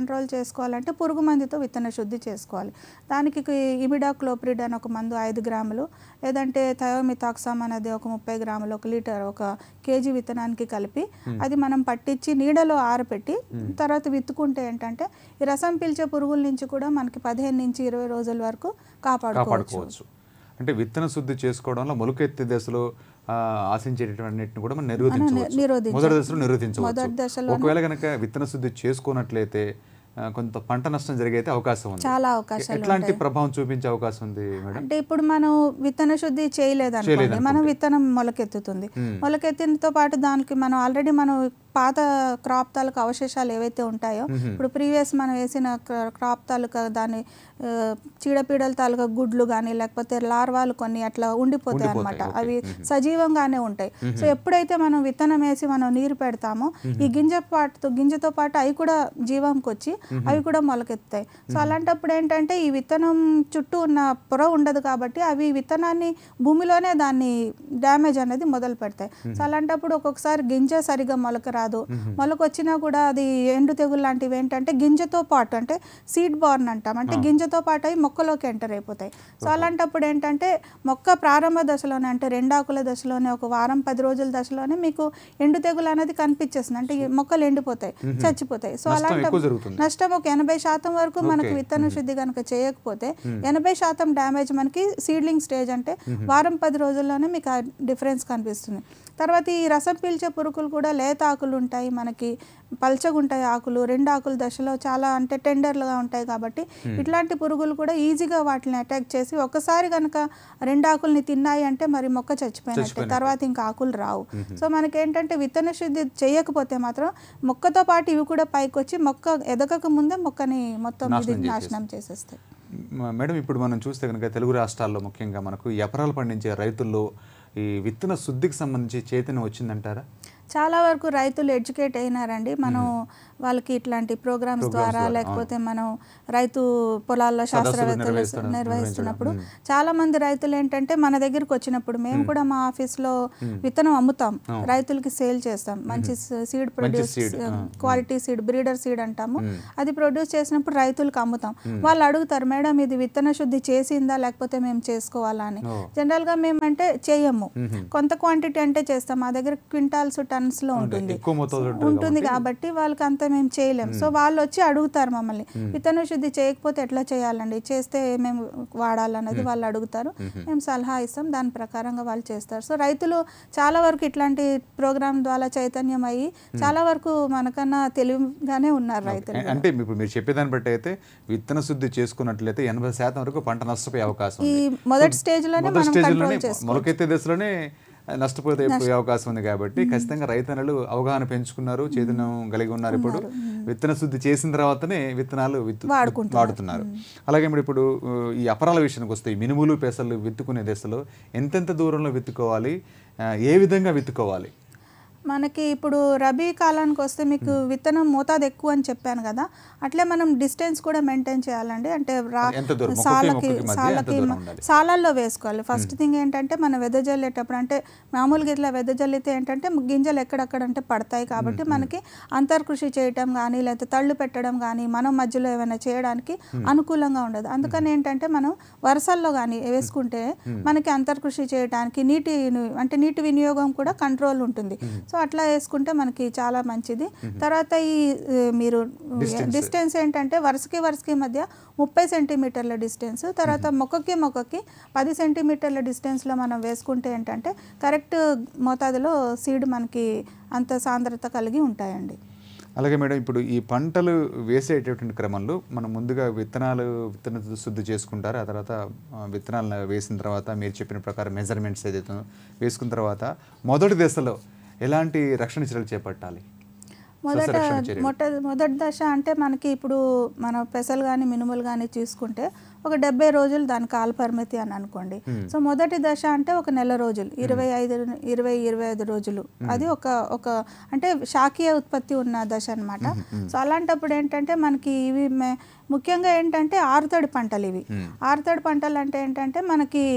కంట్రోల్ చేసుకోవాలంటే పురుగు మందుతో విత్తన శుద్ధి చేసుకోవాలి దానికి ఇమిడాక్లోప్రిడ్ అని ఒక మందు ఐదు గ్రాములు లేదంటే థయోమితాక్సామ్ అనేది ఒక ముప్పై గ్రాములు ఒక లీటర్ ఒక కేజీ విత్తనానికి కలిపి అది మనం పట్టించి నీడలో ఆరపెట్టి తర్వాత విత్తుకుంటే ఏంటంటే ఈ రసం పీల్చే పురుగుల నుంచి కూడా మనకి పదిహేను నుంచి ఇరవై రోజుల వరకు కాపాడుకోవచ్చు కాపాడుకోవచ్చు అంటే విత్తన శుద్ధి చేసుకోవడంలో మొలకెత్తి దశలో ఆ, ఆశించేటటువంటిని కూడా మనం నిరోధించవచ్చు నిరోధించవచ్చు. మొదటి దశలో మొదటి నిరోధించవచ్చు దశలోనే- ఒకవేళ కనుక విత్తన శుద్ధి చేసుకున్నట్లయితే ఆ, కొంత పంట నష్టం జరిగైతే అవకాశం ఉంది చాలా అవకాశాలు ఎట్లాంటి ప్రభావం చూపించే అవకాశం ఉంది మేడం అంటే ఇప్పుడు మనం విత్తన శుద్ధి చేయలేదనుకోండి మనం విత్తనం మొలకెత్తుతుంది మొలకెత్తినతో పాటు దానికి మనం ఆల్రెడీ మనం పాత క్రాప్ తాలూకు అవశేషాలు ఏవైతే ఉంటాయో ఇప్పుడు ప్రీవియస్ మనం వేసిన క్ర- క్రాప్ తాలూకా దాని ఆ, చీడపీడల తాలూకా గుడ్లు కానీ లేకపోతే లార్వాలు కొన్ని అట్లా ఉండిపోతాయి అనమాట అవి సజీవంగానే ఉంటాయి సో ఎప్పుడైతే మనం విత్తనం వేసి మనం నీరు పెడతామో ఈ గింజ పాటుతో గింజతో పాటు అవి కూడా జీవంకి వచ్చి అవి కూడా మొలకెత్తాయి సో అలాంటప్పుడు ఏంటంటే ఈ విత్తనం చుట్టూ ఉన్న పొర ఉండదు కాబట్టి అవి విత్తనాన్ని భూమిలోనే దాన్ని డ్యామేజ్ అనేది మొదలు పెడతాయి సో అలాంటప్పుడు ఒక్కొక్కసారి గింజ సరిగా మొలక రాదు మొలక వచ్చినా కూడా అది ఎండు తెగులు లాంటివి ఏంటంటే గింజతో పాటు అంటే సీడ్ బార్న్ అంటాం అంటే గింజతో పాటు అవి మొక్కలోకి ఎంటర్ అయిపోతాయి సో అలాంటప్పుడు ఏంటంటే మొక్క ప్రారంభ దశలోనే అంటే రెండాకుల దశలోనే ఒక వారం పది రోజుల దశలోనే మీకు ఎండు తెగులు అనేది కనిపించేస్తుంది అంటే ఈ మొక్కలు ఎండిపోతాయి చచ్చిపోతాయి సో నష్టం అలాంటి ఎక్కువ జరుగుతుంది. నష్టం ఒక ఎనభై శాతం వరకు మనకు విత్తన శుద్ధి కనుక చేయకపోతే ఎనభై శాతం డ్యామేజ్ మనకి సీడ్లింగ్ స్టేజ్ అంటే వారం పది రోజుల్లోనే మీకు ఆ డిఫరెన్స్ కనిపిస్తుంది తర్వాత ఈ రసం పీల్చే పురుగులు కూడా లేత ఆకులు ఉంటాయి మనకి పల్చగా ఉంటాయి ఆకులు రెండు ఆకుల దశలో చాలా అంటే టెండర్లుగా ఉంటాయి కాబట్టి ఇట్లాంటి పురుగులు కూడా ఈజీగా వాటిని అటాక్ చేసి ఒకసారి కనుక రెండు ఆకుల్ని తిన్నాయి అంటే మరి మొక్క చచ్చిపోయినట్టే తర్వాత ఇంకా ఆకులు రావు సో మనకేంటంటే విత్తన శుద్ధి చేయకపోతే మాత్రం మొక్కతో పాటు ఇవి కూడా పైకి వచ్చి మొక్క ఎదగక ముందే మొక్కని మొత్తం ఇది నాశనం చేసేస్తాయి మ- మేడం ఇప్పుడు మనం చూస్తే కనుక తెలుగు రాష్ట్రాల్లో ముఖ్యంగా మనకు ఎకరాలు పండించే రైతుల్లో ఈ విత్తన శుద్ధికి సంబంధించి చైతన్యం వచ్చిందంటారా చాలా వరకు రైతులు ఎడ్యుకేట్ అయినారండి మనం వాళ్ళకి ఇట్లాంటి ప్రోగ్రామ్స్ ద్వారా లేకపోతే మనం రైతు పొలాల్లో శాస్త్రవేత్తలు నిర్వహిస్తున్న- నిర్వహిస్తున్నప్పుడు చాలా మంది రైతులు ఏంటంటే మన దగ్గరికి వచ్చినప్పుడు మేము కూడా మా ఆఫీస్లో విత్తనం అమ్ముతాం రైతులకి సేల్ చేస్తాం మంచి seed produce quality seed breeder seed అంటాము అది ప్రొడ్యూస్ చేసినప్పుడు రైతులకు అమ్ముతాం వాళ్ళు అడుగుతారు మేడం ఇది విత్తన శుద్ధి చేసిందా లేకపోతే మేము చేసుకోవాలా అని జనరల్ గా మేము అంటే చేయము కొంత క్వాంటిటీ అంటే చేస్తాం మా దగ్గర క్వింటాల్స్ టన్స్ లో ఉంటుంది ఎక్కువ మోతాదు ఉంటుంది ఉంటుంది కాబట్టి వాళ్ళకి అంత మేము చేయలేం సో వాళ్ళు వచ్చి అడుగుతారు మమ్మల్ని విత్తన శుద్ధి చేయకపోతే ఎట్లా చేయాలండి చేస్తే మేము వాడాలన్నది వాళ్ళు అడుగుతారు మేము సలహా ఇస్తాం దాని ప్రకారంగా వాళ్ళు చేస్తారు సో రైతులు చాలా వరకు ఇట్లాంటి ప్రోగ్రామ్ ద్వారా చైతన్యం అయ్యి చాలా వరకు మనకన్నా తెలివిగానే ఉన్నారు రైతులు అంటే ఇప్పుడు మీరు చెప్పేదాన్ని బట్టి అయితే విత్తన శుద్ధి చేసుకున్నట్లయితే ఎనభై శాతం వరకు పంట నష్టపోయే అవకాశం ఈ ఉంది మొదటి stage లోనే మొదటి మనం స్టేజ్లోనే control చేసుకోవచ్చు. మొలకెత్తే దశలోనే నష్టపోతే పోయే అవకాశం ఉంది కాబట్టి ఖచ్చితంగా రైతన్నలు అవగాహన పెంచుకున్నారు చైతన్యం కలిగి ఉన్నారు ఇప్పుడు విత్తన శుద్ధి చేసిన తర్వాతనే విత్తనాలు విత్తు వాడుతున్నారు అలాగే మరి ఇప్పుడు ఆ, ఈ అపరాల విషయానికి వస్తే ఈ మినుములు పెసలు విత్తుకునే దశలో ఎంతెంత దూరంలో విత్తుకోవాలి ఆ, ఏ విధంగా విత్తుకోవాలి మనకి ఇప్పుడు రబీ కాలానికి వస్తే మీకు విత్తనం మోతాదు ఎక్కువ అని చెప్పాను కదా అట్లే మనం డిస్టెన్స్ కూడా మెయింటైన్ చేయాలండి అంటే రా ఎంత దూరం? మొక్కకి సాలకి మొక్కకి మధ్య ఎంత సాలకి దూరం మ- ఉండాలి? సాలల్లో వేసుకోవాలి ఫస్ట్ థింగ్ ఏంటంటే మనం వెదజల్లేటప్పుడు అంటే మామూలుగా ఇట్లా వెదజల్లితే ఏంటంటే గింజలు ఎక్కడెక్కడ అంటే పడతాయి కాబట్టి మనకి అంతర్కృషి చేయటం కానీ లేకపోతే తళ్ళు పెట్టడం కానీ మనం మధ్యలో ఏమైనా చేయడానికి అనుకూలంగా ఉండదు అందుకని ఏంటంటే మనం వరుసల్లో కానీ వేసుకుంటే మనకి అంతర్కృషి చేయడానికి నీటి అంటే నీటి వినియోగం కూడా కంట్రోల్ ఉంటుంది సో అట్లా వేసుకుంటే మనకి చాలా మంచిది తర్వాత ఈ ఆ, మీరు డిస్టెన్స్ ఏంటంటే వరుసకి వరుసకి మధ్య ముప్పై సెంటీమీటర్ల డిస్టెన్స్ తర్వాత మొక్కకి మొక్కకి పది సెంటీమీటర్ల డిస్టెన్స్లో మనం వేసుకుంటే ఏంటంటే కరెక్ట్ మోతాదులో సీడ్ మనకి అంత సాంద్రత కలిగి ఉంటాయండి అలాగే మేడం ఇప్పుడు ఈ పంటలు వేసేటటువంటి క్రమంలో మనం ముందుగా విత్తనాలు విత్తన శుద్ధి చేసుకుంటారు ఆ తర్వాత ఆ, విత్తనాలు వేసిన తర్వాత మీరు చెప్పిన ప్రకారం మెజర్మెంట్స్ ఏదైతే ఉందో వేసుకున్న తర్వాత మొదటి దశలో ఎలాంటి రక్షణ చర్యలు చేపట్టాలి మొదట సస్యరక్షణ చర్యలు. మొట్ట మొదటి దశ అంటే మనకి ఇప్పుడు మన పెసలు కానీ మినుములు కానీ తీసుకుంటే ఒక డెబ్బై రోజులు దాని కాల పరిమితి అని అనుకోండి సో మొదటి దశ అంటే ఒక నెల రోజులు ఇరవై ఐదు ఇరవై ఇరవై ఐదు రోజులు అది ఒక ఒక అంటే శాఖీయ ఉత్పత్తి ఉన్న దశ అన్నమాట సో అలాంటప్పుడు ఏంటంటే మనకి ఇవి మే- ముఖ్యంగా ఏంటంటే ఆరుతడి పంటలు ఇవి ఆరుతడి పంటలు అంటే ఏంటంటే మనకి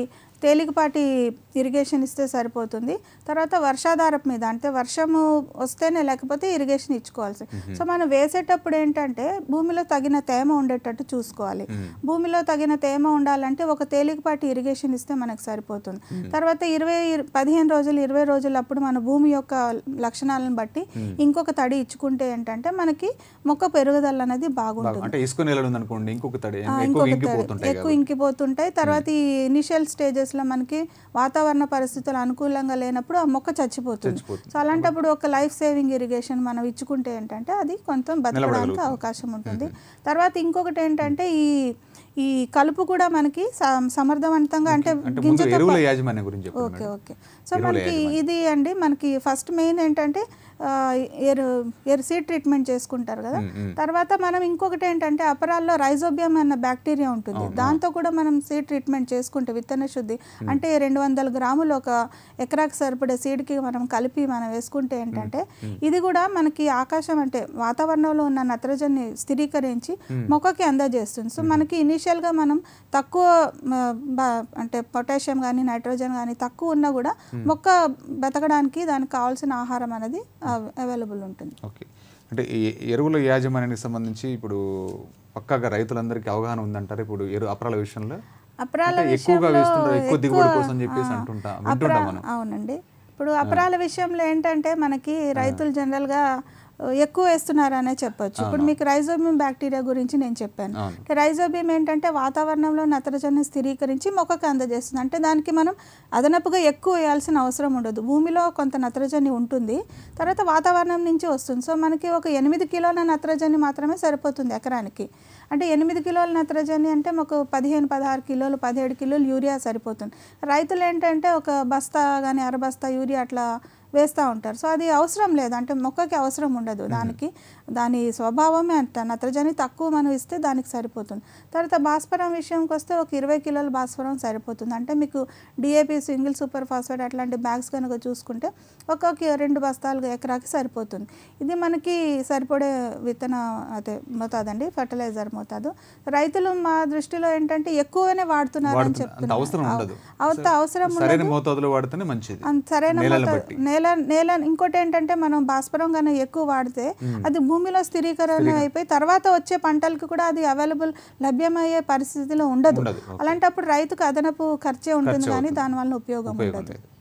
తేలికపాటి ఇరిగేషన్ ఇస్తే సరిపోతుంది తర్వాత వర్షాధారపు మీద అంటే వర్షము వస్తేనే లేకపోతే ఇరిగేషన్ ఇచ్చుకోవాల్సి సో మనం వేసేటప్పుడు ఏంటంటే భూమిలో తగిన తేమ ఉండేటట్టు చూసుకోవాలి భూమిలో తగిన తేమ ఉండాలంటే ఒక తేలికపాటి ఇరిగేషన్ ఇస్తే మనకు సరిపోతుంది తర్వాత ఇరవై పదిహేను రోజులు ఇరవై రోజులు అప్పుడు మన భూమి యొక్క లక్షణాలను బట్టి ఇంకొక తడి ఇచ్చుకుంటే ఏంటంటే మనకి మొక్క పెరుగుదల అనేది బాగుంటుంది అంటే ఇసుక నేలలు ఉందనుకోండి ఇంకొక తడి ఆ, ఎక్కువ ఇంకొక ఇంకిపోతుంటాయి ఎక్కువ ఇంకిపోతుంటాయి తర్వాత ఈ ఇనిషియల్ స్టేజెస్లో మనకి వాతావరణ పరిస్థితులు అనుకూలంగా లేనప్పుడు ఆ మొక్క చచ్చిపోతుంది చచ్చిపోతుంది. సో అలాంటప్పుడు ఒక లైఫ్ సేవింగ్ ఇరిగేషన్ మనం ఇచ్చుకుంటే ఏంటంటే అది కొంచెం బతకడానికి అవకాశం ఉంటుంది తర్వాత ఇంకొకటి ఏంటంటే ఈ ఈ కలుపు కూడా మనకి స- సమర్థవంతంగా అంటే అంటే ముందు గింజతో ఎరువుల యాజమాన్యం గురించి చెప్పండి ఓకే మేడం. ఓకే సో మనకి ఇది అండి మనకి ఫస్ట్ మెయిన్ ఏంటంటే ఆ, ఎరు ఎరు సీడ్ ట్రీట్మెంట్ చేసుకుంటారు కదా తర్వాత మనం ఇంకొకటి ఏంటంటే అపరాల్లో రైజోబియం అన్న బ్యాక్టీరియా ఉంటుంది దాంతో కూడా మనం సీడ్ ట్రీట్మెంట్ చేసుకుంటే విత్తన శుద్ధి అంటే రెండు వందల గ్రాములు ఒక ఎకరాకి సరిపడే సీడ్కి మనం కలిపి మనం వేసుకుంటే ఏంటంటే ఇది కూడా మనకి ఆకాశం అంటే వాతావరణంలో ఉన్న నత్రజని స్థిరీకరించి మొక్కకి అందజేస్తుంది సో మనకి ఇనీషియల్గా మనం తక్కువ మ, బ- అంటే పొటాషియం కానీ నైట్రోజన్ కానీ తక్కువ ఉన్నా కూడా మొక్క బతకడానికి దానికి కావాల్సిన ఆహారం అనేది అవైలబుల్ ఉంటుంది ఓకే అంటే ఈ ఎరువుల యాజమాన్యానికి సంబంధించి ఇప్పుడు పక్కాగా రైతులందరికీ అవగాహన ఉందంటారు ఇప్పుడు ఎరు అపరాల విషయంలో అపరాల అంటే ఎక్కువగా విషయంలో వేస్తుంటారు ఎక్కువ దిగుబడి ఎక్కువ, కోసం చెప్పేసి ఆ, అంటుంటా అపరా- వింటుంటాం మనం అవునండి ఇప్పుడు అపరాల విషయంలో ఏంటంటే మనకి రైతులు జనరల్గా ఎక్కువ వేస్తున్నారనే చెప్పొచ్చు ఇప్పుడు మీకు రైజోబియం బ్యాక్టీరియా గురించి నేను చెప్పాను అవును. అంటే రైజోబియం ఏంటంటే వాతావరణంలో నత్రజని స్థిరీకరించి మొక్కకు అందజేస్తుంది అంటే దానికి మనం అదనపుగా ఎక్కువ వేయాల్సిన అవసరం ఉండదు భూమిలో కొంత నత్రజని ఉంటుంది తర్వాత వాతావరణం నుంచి వస్తుంది సో మనకి ఒక ఎనిమిది కిలోల నత్రజని మాత్రమే సరిపోతుంది ఎకరానికి అంటే ఎనిమిది కిలోల నత్రజని అంటే మాకు పదిహేను పదహారు కిలోలు పదిహేడు కిలోలు యూరియా సరిపోతుంది రైతులు ఏంటంటే ఒక బస్తా కానీ అర బస్తా యూరియా అట్లా వేస్తూ ఉంటారు సో అది అవసరం లేదు అంటే మొక్కకి అవసరం ఉండదు దానికి దాని స్వభావమే అంత నత్రజని తక్కువ మనం ఇస్తే దానికి సరిపోతుంది తర్వాత భాస్వరం విషయంకి వస్తే ఒక ఇరవై కిలోల భాస్వరం సరిపోతుంది అంటే మీకు డిఏపి సింగిల్ సూపర్ ఫాస్ఫేట్ అట్లాంటి బ్యాగ్స్ కనుక చూసుకుంటే ఒక్కొక్క రెండు బస్తాలు ఎకరాకి సరిపోతుంది ఇది మనకి సరిపడే విత్తన అదే మోతాదండి ఫర్టిలైజర్ మోతాదు రైతులు మా దృష్టిలో ఏంటంటే ఎక్కువనే వాడుతున్నారు అని వాడుతున్న- అంత అవసరం ఉండదు అంత అవసరం సరైన మోతాదులో వాడితేనే మంచిది అంత సరైన నేలలను మోతా- బట్టి. నేల నేల ఇంకోటి ఏంటంటే మనం భాస్వరం కన్నా ఎక్కువ వాడితే అది భూమిలో స్థిరీకరణ అయిపోయి తర్వాత వచ్చే పంటలకు కూడా అది అవైలబుల్ లభ్యమయ్యే పరిస్థితిలో ఉండదు ఉండదు, ఓకే. అలాంటప్పుడు రైతుకు అదనపు ఖర్చే ఉంటుంది కానీ దానివల్ల ఉపయోగం ఉపయోగం ఉండదు లేదు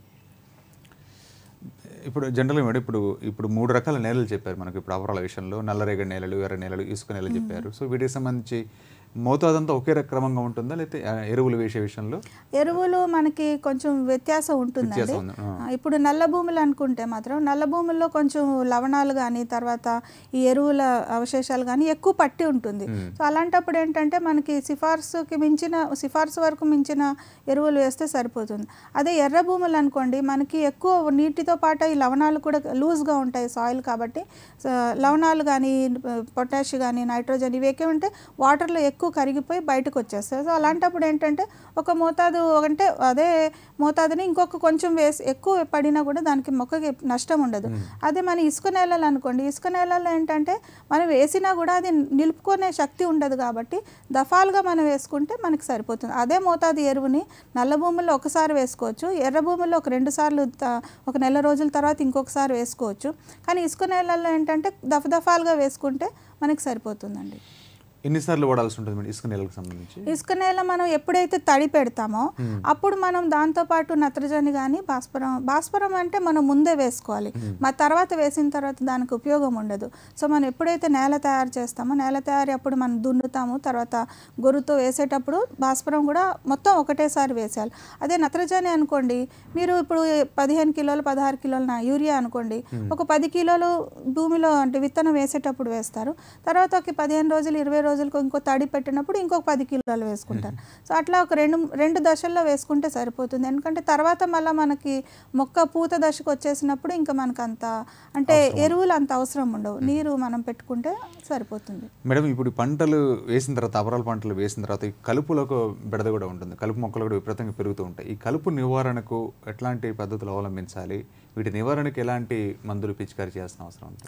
ఇప్పుడు జనరల్గా మేడం ఇప్పుడు ఇప్పుడు మూడు రకాల నేలలు చెప్పారు మనకి ఇప్పుడు అపరాల విషయంలో నల్లరేగడి నేలలు ఎర్ర నేలలు ఇసుక నేలలు చెప్పారు సో వీటికి సంబంధించి మోతాదంతా ఒకే రక క్రమంగా ఉంటుందా లేకపోతే ఆ, ఎరువులు వేసే విషయంలో ఎరువులు మనకి కొంచెం వ్యత్యాసం ఉంటుందండి వ్యత్యాసం ఉంది, ఆ. ఆ, ఇప్పుడు నల్ల భూములు అనుకుంటే మాత్రం నల్ల భూముల్లో కొంచెం లవణాలు కానీ తర్వాత ఈ ఎరువుల అవశేషాలు కానీ ఎక్కువ పట్టి ఉంటుంది సో అలాంటప్పుడు ఏంటంటే మనకి సిఫార్సుకి మించిన సిఫార్సు వరకు మించిన ఎరువులు వేస్తే సరిపోతుంది అదే ఎర్ర భూములు అనుకోండి మనకి ఎక్కువ నీటితో పాటు ఈ లవణాలు కూడా లూజ్గా ఉంటాయి సాయిల్ కాబట్టి సో లవణాలు కానీ పొటాష్ కానీ నైట్రోజన్ ఇవి ఎక్కువ ఉంటే వాటర్లో ఎక్కువ కరిగిపోయి బయటకు వచ్చేస్తాయి సో అలాంటప్పుడు ఏంటంటే ఒక మోతాదు అంటే అదే మోతాదుని ఇంకొక కొంచెం వేసి ఎక్కువ పడినా కూడా దానికి మొక్కకి నష్టం ఉండదు అదే మన ఇసుక నేలలు అనుకోండి ఇసుక నేలల్లో ఏంటంటే మనం వేసినా కూడా అది నిలుపుకునే శక్తి ఉండదు కాబట్టి దఫాలుగా మనం వేసుకుంటే మనకి సరిపోతుంది అదే మోతాదు ఎరువుని నల్ల భూముల్లో ఒకసారి వేసుకోవచ్చు ఎర్ర భూముల్లో ఒక రెండు సార్లు త- ఒక నెల రోజుల తర్వాత ఇంకొకసారి వేసుకోవచ్చు కానీ ఇసుక నేలల్లో ఏంటంటే దఫ దఫాలుగా వేసుకుంటే మనకి సరిపోతుందండి ఎన్నిసార్లు వాడాల్సి ఉంటుంది మేడం ఇసుక నేలకు సంబంధించి ఇసుక నేల మనం ఎప్పుడైతే తడి పెడతామో అప్పుడు మనం దాంతోపాటు నత్రజని కానీ భాస్వరం భాస్వరం అంటే మనం ముందే వేసుకోవాలి మా తర్వాత వేసిన తర్వాత దానికి ఉపయోగం ఉండదు సో మనం ఎప్పుడైతే నేల తయారు చేస్తామో నేల తయారీ అప్పుడు మనం దున్నుతాము తర్వాత గొర్రుతో వేసేటప్పుడు భాస్వరం కూడా మొత్తం ఒకటేసారి వేసేయాలి అదే నత్రజని అనుకోండి మీరు ఇప్పుడు పదిహేను కిలోలు పదహారు కిలోల నా యూరియా అనుకోండి ఒక పది కిలోలు భూమిలో అంటే విత్తనం వేసేటప్పుడు వేస్తారు తర్వాత ఒక పదిహేను రోజులు ఇరవై రోజులకు ఇంకో తడి పెట్టినప్పుడు ఇంకొక పది కిలోలు వేసుకుంటారు సో అట్లా ఒక రెండు రెండు దశల్లో వేసుకుంటే సరిపోతుంది ఎందుకంటే తర్వాత మళ్ళీ మనకి మొక్క పూత దశకు వచ్చేసినప్పుడు ఇంకా మనకు అంత అంటే ఎరువులు అంత అవసరం ఉండవు నీరు మనం పెట్టుకుంటే సరిపోతుంది మేడం ఇప్పుడు ఈ పంటలు వేసిన తర్వాత అపరాల పంటలు వేసిన తర్వాత ఈ కలుపులో ఒక బెడద కూడా ఉంటుంది కలుపు మొక్కలు కూడా విపరీతంగా పెరుగుతూ ఉంటాయి ఈ కలుపు నివారణకు ఎట్లాంటి పద్ధతులు అవలంబించాలి వీటి నివారణకు ఎలాంటి మందులు పిచికారీ చేయాల్సిన అవసరం ఉంటుంది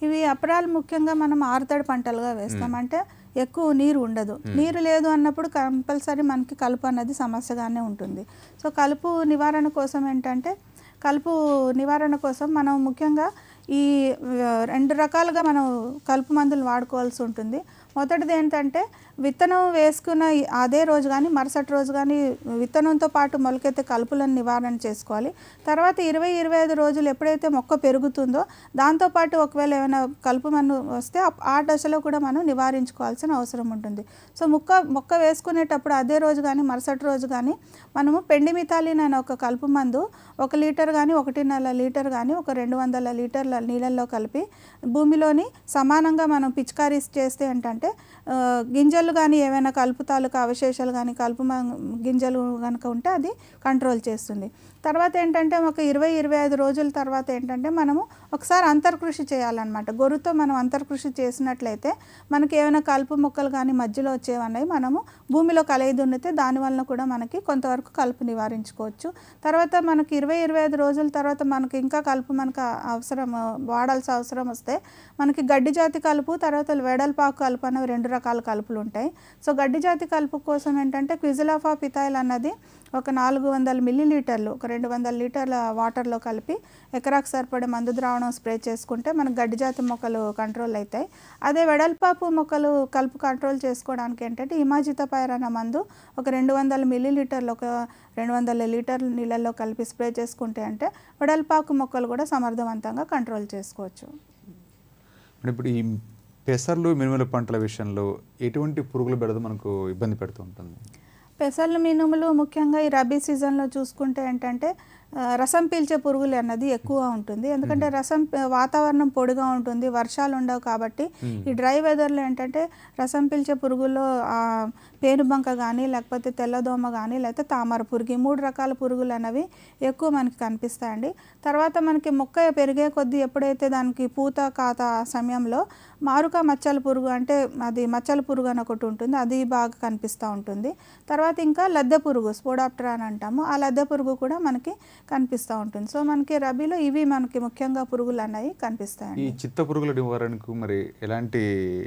ఇవి అపరాలు ముఖ్యంగా మనం ఆరుతడి పంటలుగా వేస్తాం అంటే ఎక్కువ నీరు ఉండదు నీరు లేదు అన్నప్పుడు కంపల్సరీ మనకి కలుపు అన్నది సమస్యగానే ఉంటుంది సో కలుపు నివారణ కోసం ఏంటంటే కలుపు నివారణ కోసం మనం ముఖ్యంగా ఈ ఆ, రెండు రకాలుగా మనం కలుపు మందులు వాడుకోవాల్సి ఉంటుంది మొదటిది ఏంటంటే విత్తనం వేసుకున్న ఈ- అదే రోజు కానీ మరుసటి రోజు కానీ విత్తనంతో పాటు మొలకెత్తే కలుపులను నివారణ చేసుకోవాలి తర్వాత ఇరవై ఇరవై ఐదు రోజులు ఎప్పుడైతే మొక్క పెరుగుతుందో దాంతోపాటు ఒకవేళ ఏమైనా కలుపు మందు వస్తే ఆ- ఆ దశలో కూడా మనం నివారించుకోవాల్సిన అవసరం ఉంటుంది సో మొక్క మొక్క వేసుకునేటప్పుడు అదే రోజు కానీ మరుసటి రోజు కానీ మనము పెండిమితాలిన్ అనే ఒక కలుపు మందు ఒక లీటర్ కానీ ఒకటిన్నర లీటర్ కానీ ఒక రెండు వందల లీటర్ల నీళ్ళల్లో కలిపి భూమిలోని సమానంగా మనం పిచికారీ చేస్తే ఏంటంటే ఆ, గింజలు కానీ ఏవైనా కలుపు తాలూకా అవశేషాలు కానీ కలుపు మ- గింజలు కనుక ఉంటే అది కంట్రోల్ చేస్తుంది తర్వాత ఏంటంటే ఒక ఇరవై ఇరవై ఐదు రోజుల తర్వాత ఏంటంటే మనము ఒకసారి అంతర్కృషి చేయాలన్నమాట గొర్రుతో మనం అంతర్కృషి చేసినట్లయితే మనకి ఏమైనా కలుపు మొక్కలు కానీ మధ్యలో వచ్చేవన్నాయి మనము భూమిలో కలయి దున్నితే దానివల్ల కూడా మనకి కొంతవరకు కలుపు నివారించుకోవచ్చు తర్వాత మనకి ఇరవై ఇరవై ఐదు రోజుల తర్వాత మనకి ఇంకా కలుపు మనకు అవసరం వాడాల్సిన అవసరం వస్తే మనకి గడ్డి జాతి కలుపు తర్వాత వెడల్పాకు కలుపు అనేవి రెండు రకాల కలుపులు ఉంటాయి సో గడ్డి జాతి కలుపు కోసం ఏంటంటే క్విజిలాఫా పితాయిల్ అన్నది ఒక నాలుగు వందల మిల్లీ లీటర్లు ఒక రెండు వందల లీటర్ల వాటర్లో కలిపి ఎకరాకు సరిపడే మందు ద్రావణం స్ప్రే చేసుకుంటే మనకు గడ్డి జాతి మొక్కలు కంట్రోల్ అవుతాయి అదే వెడల్పాపు మొక్కలు కలుపు కంట్రోల్ చేసుకోవడానికి ఏంటంటే ఇమాజిత పైర్ అన్న మందు ఒక రెండు వందల మిల్లీ లీటర్లు ఒక రెండు వందల లీటర్ల నీళ్ళల్లో కలిపి స్ప్రే చేసుకుంటే అంటే వెడల్పాకు మొక్కలు కూడా సమర్థవంతంగా కంట్రోల్ చేసుకోవచ్చు మరి ఇప్పుడు ఈ పెసర్లు మినుముల పంటల విషయంలో ఎటువంటి పురుగుల బెడద మనకు ఇబ్బంది పెడుతూ ఉంటుంది పెసర్లు మినుములు ముఖ్యంగా ఈ రబీ సీజన్లో చూసుకుంటే ఏంటంటే ఆ, రసం పీల్చే పురుగులు అన్నది ఎక్కువ ఉంటుంది ఎందుకంటే రసం ప- వాతావరణం పొడిగా ఉంటుంది వర్షాలు ఉండవు కాబట్టి ఈ డ్రై వెదర్లో ఏంటంటే రసం పీల్చే పురుగుల్లో ఆ, పేనుబంక కానీ లేకపోతే తెల్లదోమ కానీ లేకపోతే తామర పురుగు ఈ మూడు రకాల పురుగులు అనేవి ఎక్కువ మనకి కనిపిస్తాయండి తర్వాత మనకి మొక్క పెరిగే కొద్దీ ఎప్పుడైతే దానికి పూత కాత ఆ సమయంలో మారుక మచ్చల పురుగు అంటే అది మచ్చల పురుగు అని ఒకటి ఉంటుంది అది బాగా కనిపిస్తూ ఉంటుంది తర్వాత ఇంకా లద్దె పురుగు స్పోడాప్టరా అని అంటాము ఆ లద్దె పురుగు కూడా మనకి కనిపిస్తూ ఉంటుంది సో మనకి రబీలో ఇవి మనకి ముఖ్యంగా పురుగులు అనేవి కనిపిస్తాయండి ఈ చిత్త పురుగుల నివారణకు మరి ఎలాంటి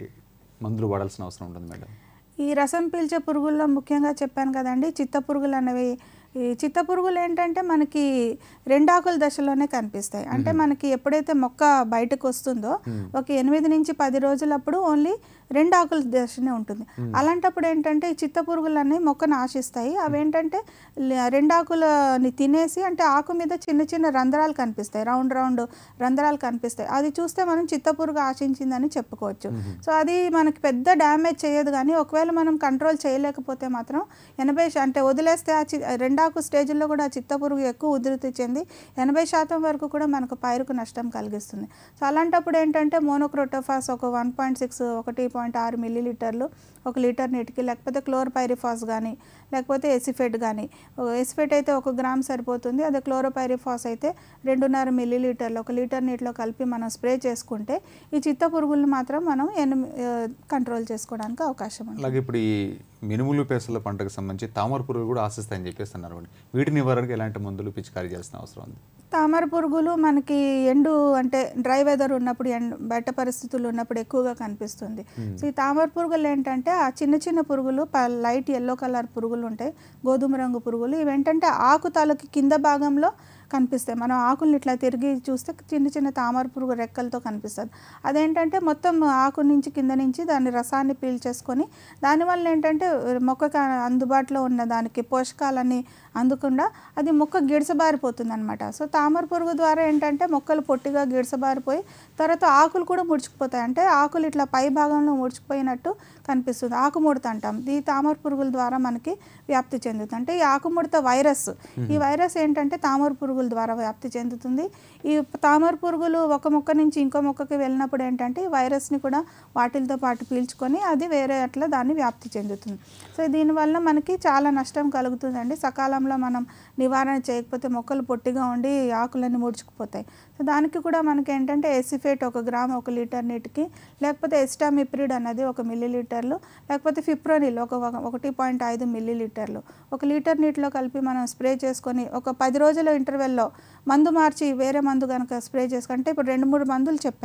మందులు వాడాల్సిన అవసరం ఉంటుంది మేడం ఈ రసం పీల్చే పురుగుల్లో ముఖ్యంగా చెప్పాను కదండి చిత్త పురుగులు అనేవి ఈ చిత్త పురుగులు ఏంటంటే మనకి రెండాకుల దశలోనే కనిపిస్తాయి అంటే మనకి ఎప్పుడైతే మొక్క బయటకు వస్తుందో ఒక ఎనిమిది నుంచి పది రోజులప్పుడు ఓన్లీ రెండు ఆకుల దశనే ఉంటుంది అలాంటప్పుడు ఏంటంటే ఈ చిత్త పురుగులు అనేవి మొక్కను ఆశిస్తాయి అవి ఏంటంటే ల- రెండు ఆకులని తినేసి అంటే ఆకు మీద చిన్న చిన్న రంధ్రాలు కనిపిస్తాయి రౌండ్ రౌండ్ రంధ్రాలు కనిపిస్తాయి అది చూస్తే మనం చిత్త పురుగు ఆశించిందని చెప్పుకోవచ్చు సో అది మనకి పెద్ద డ్యామేజ్ చేయదు కానీ ఒకవేళ మనం కంట్రోల్ చేయలేకపోతే మాత్రం ఎనభై శా- అంటే వదిలేస్తే ఆ చి రెండాకు స్టేజ్లో కూడా ఆ చిత్త పురుగు ఎక్కువ ఉధృతి చెంది ఎనభై శాతం వరకు కూడా మనకు పైరుకు నష్టం కలిగిస్తుంది సో అలాంటప్పుడు ఏంటంటే మోనోక్రోటోఫాస్ ఒక వన్ పాయింట్ సిక్స్ ఒకటి పాయింట్ ఆరు మిల్లీ లీటర్లు ఒక లీటర్ నీటికి లేకపోతే క్లోరోపైరిఫాస్ కానీ లేకపోతే ఎసిఫెట్ కానీ ఎసిఫెట్ అయితే ఒక గ్రామ్ సరిపోతుంది అదే క్లోరోపైరిఫాస్ అయితే రెండున్నర మిల్లీ లీటర్లు ఒక లీటర్ నీటిలో కలిపి మనం స్ప్రే చేసుకుంటే ఈ చిత్త పురుగులు మాత్రం మనం ఎనిమి కంట్రోల్ చేసుకోవడానికి అవకాశం ఉంది అలాగే ఇప్పుడు ఈ మినుములు పెసల పంటకు సంబంధించి తామర పురుగులు కూడా ఆశిస్తాయని చెప్పేసి అన్నారు అండి వీటి నివారణకు ఎలాంటి మందులు పిచికారీ చేయాల్సిన అవసరం ఉంది తామర పురుగులు మనకి ఎండు అంటే డ్రై వెదర్ ఉన్నప్పుడు ఎండు బయట పరిస్థితులు ఉన్నప్పుడు ఎక్కువగా కనిపిస్తుంది సో ఈ తామర పురుగులు ఏంటంటే ఆ చిన్న చిన్న పురుగులు ప- లైట్ ఎల్లో కలర్ పురుగులు ఉంటాయి గోధుమ రంగు పురుగులు ఇవి ఏంటంటే ఆకు తాలూకు కింద భాగంలో కనిపిస్తాయి మనం ఆకుల్ని ఇట్లా తిరిగి చూస్తే చిన్న చిన్న తామర పురుగు రెక్కలతో కనిపిస్తుంది అదేంటంటే మొత్తం ఆకు నుంచి కింద నుంచి దాని రసాన్ని పీల్చేసుకొని దానివల్ల ఏంటంటే మొక్కకి అందుబాటులో ఉన్న దానికి పోషకాలన్నీ అందకుండా అది మొక్క గిడసబారిపోతుంది అనమాట సో తామర పురుగు ద్వారా ఏంటంటే మొక్కలు పొట్టిగా గిడసబారిపోయి తర్వాత ఆకులు కూడా ముడుచుకుపోతాయి అంటే ఆకులు ఇట్లా పై భాగంలో ముడుచుకుపోయినట్టు కనిపిస్తుంది ఆకుముడత అంటాం ఈ తామర పురుగుల ద్వారా మనకి వ్యాప్తి చెందుతుంది అంటే ఈ ఆకుముడత వైరస్ ఈ వైరస్ ఏంటంటే తామర పురుగుల ద్వారా వ్యాప్తి చెందుతుంది ఈ తామర పురుగులు ఒక మొక్క నుంచి ఇంకో మొక్కకి వెళ్ళినప్పుడు ఏంటంటే ఈ వైరస్ని కూడా వాటితో పాటు పీల్చుకొని అది వేరే అట్లా దాన్ని వ్యాప్తి చెందుతుంది సో దీనివల్ల మనకి చాలా నష్టం కలుగుతుందండి సకాలంలో మనం నివారణ చేయకపోతే మొక్కలు పొట్టిగా ఉండి ఆకులన్నీ ముడుచుకుపోతాయి సో దానికి కూడా మనకి ఏంటంటే ఎసిఫేట్ ఒక గ్రామ్ ఒక లీటర్ నీటికి లేకపోతే ఎస్టామిప్రిడ్ అన్నది ఒక మిల్లీ లీటర్లు లేకపోతే ఫిప్రోనిల్ ఒక ఒక- ఒకటి పాయింట్ ఐదు మిల్లీ లీటర్లు ఒక లీటర్ నీటిలో కలిపి మనం స్ప్రే చేసుకొని ఒక పది రోజుల ఇంటర్వెల్లో మందు మార్చి వేరే మందు కనుక స్ప్రే చేసుకుంటే ఇప్పుడు రెండు మూడు మందులు చెప్పాను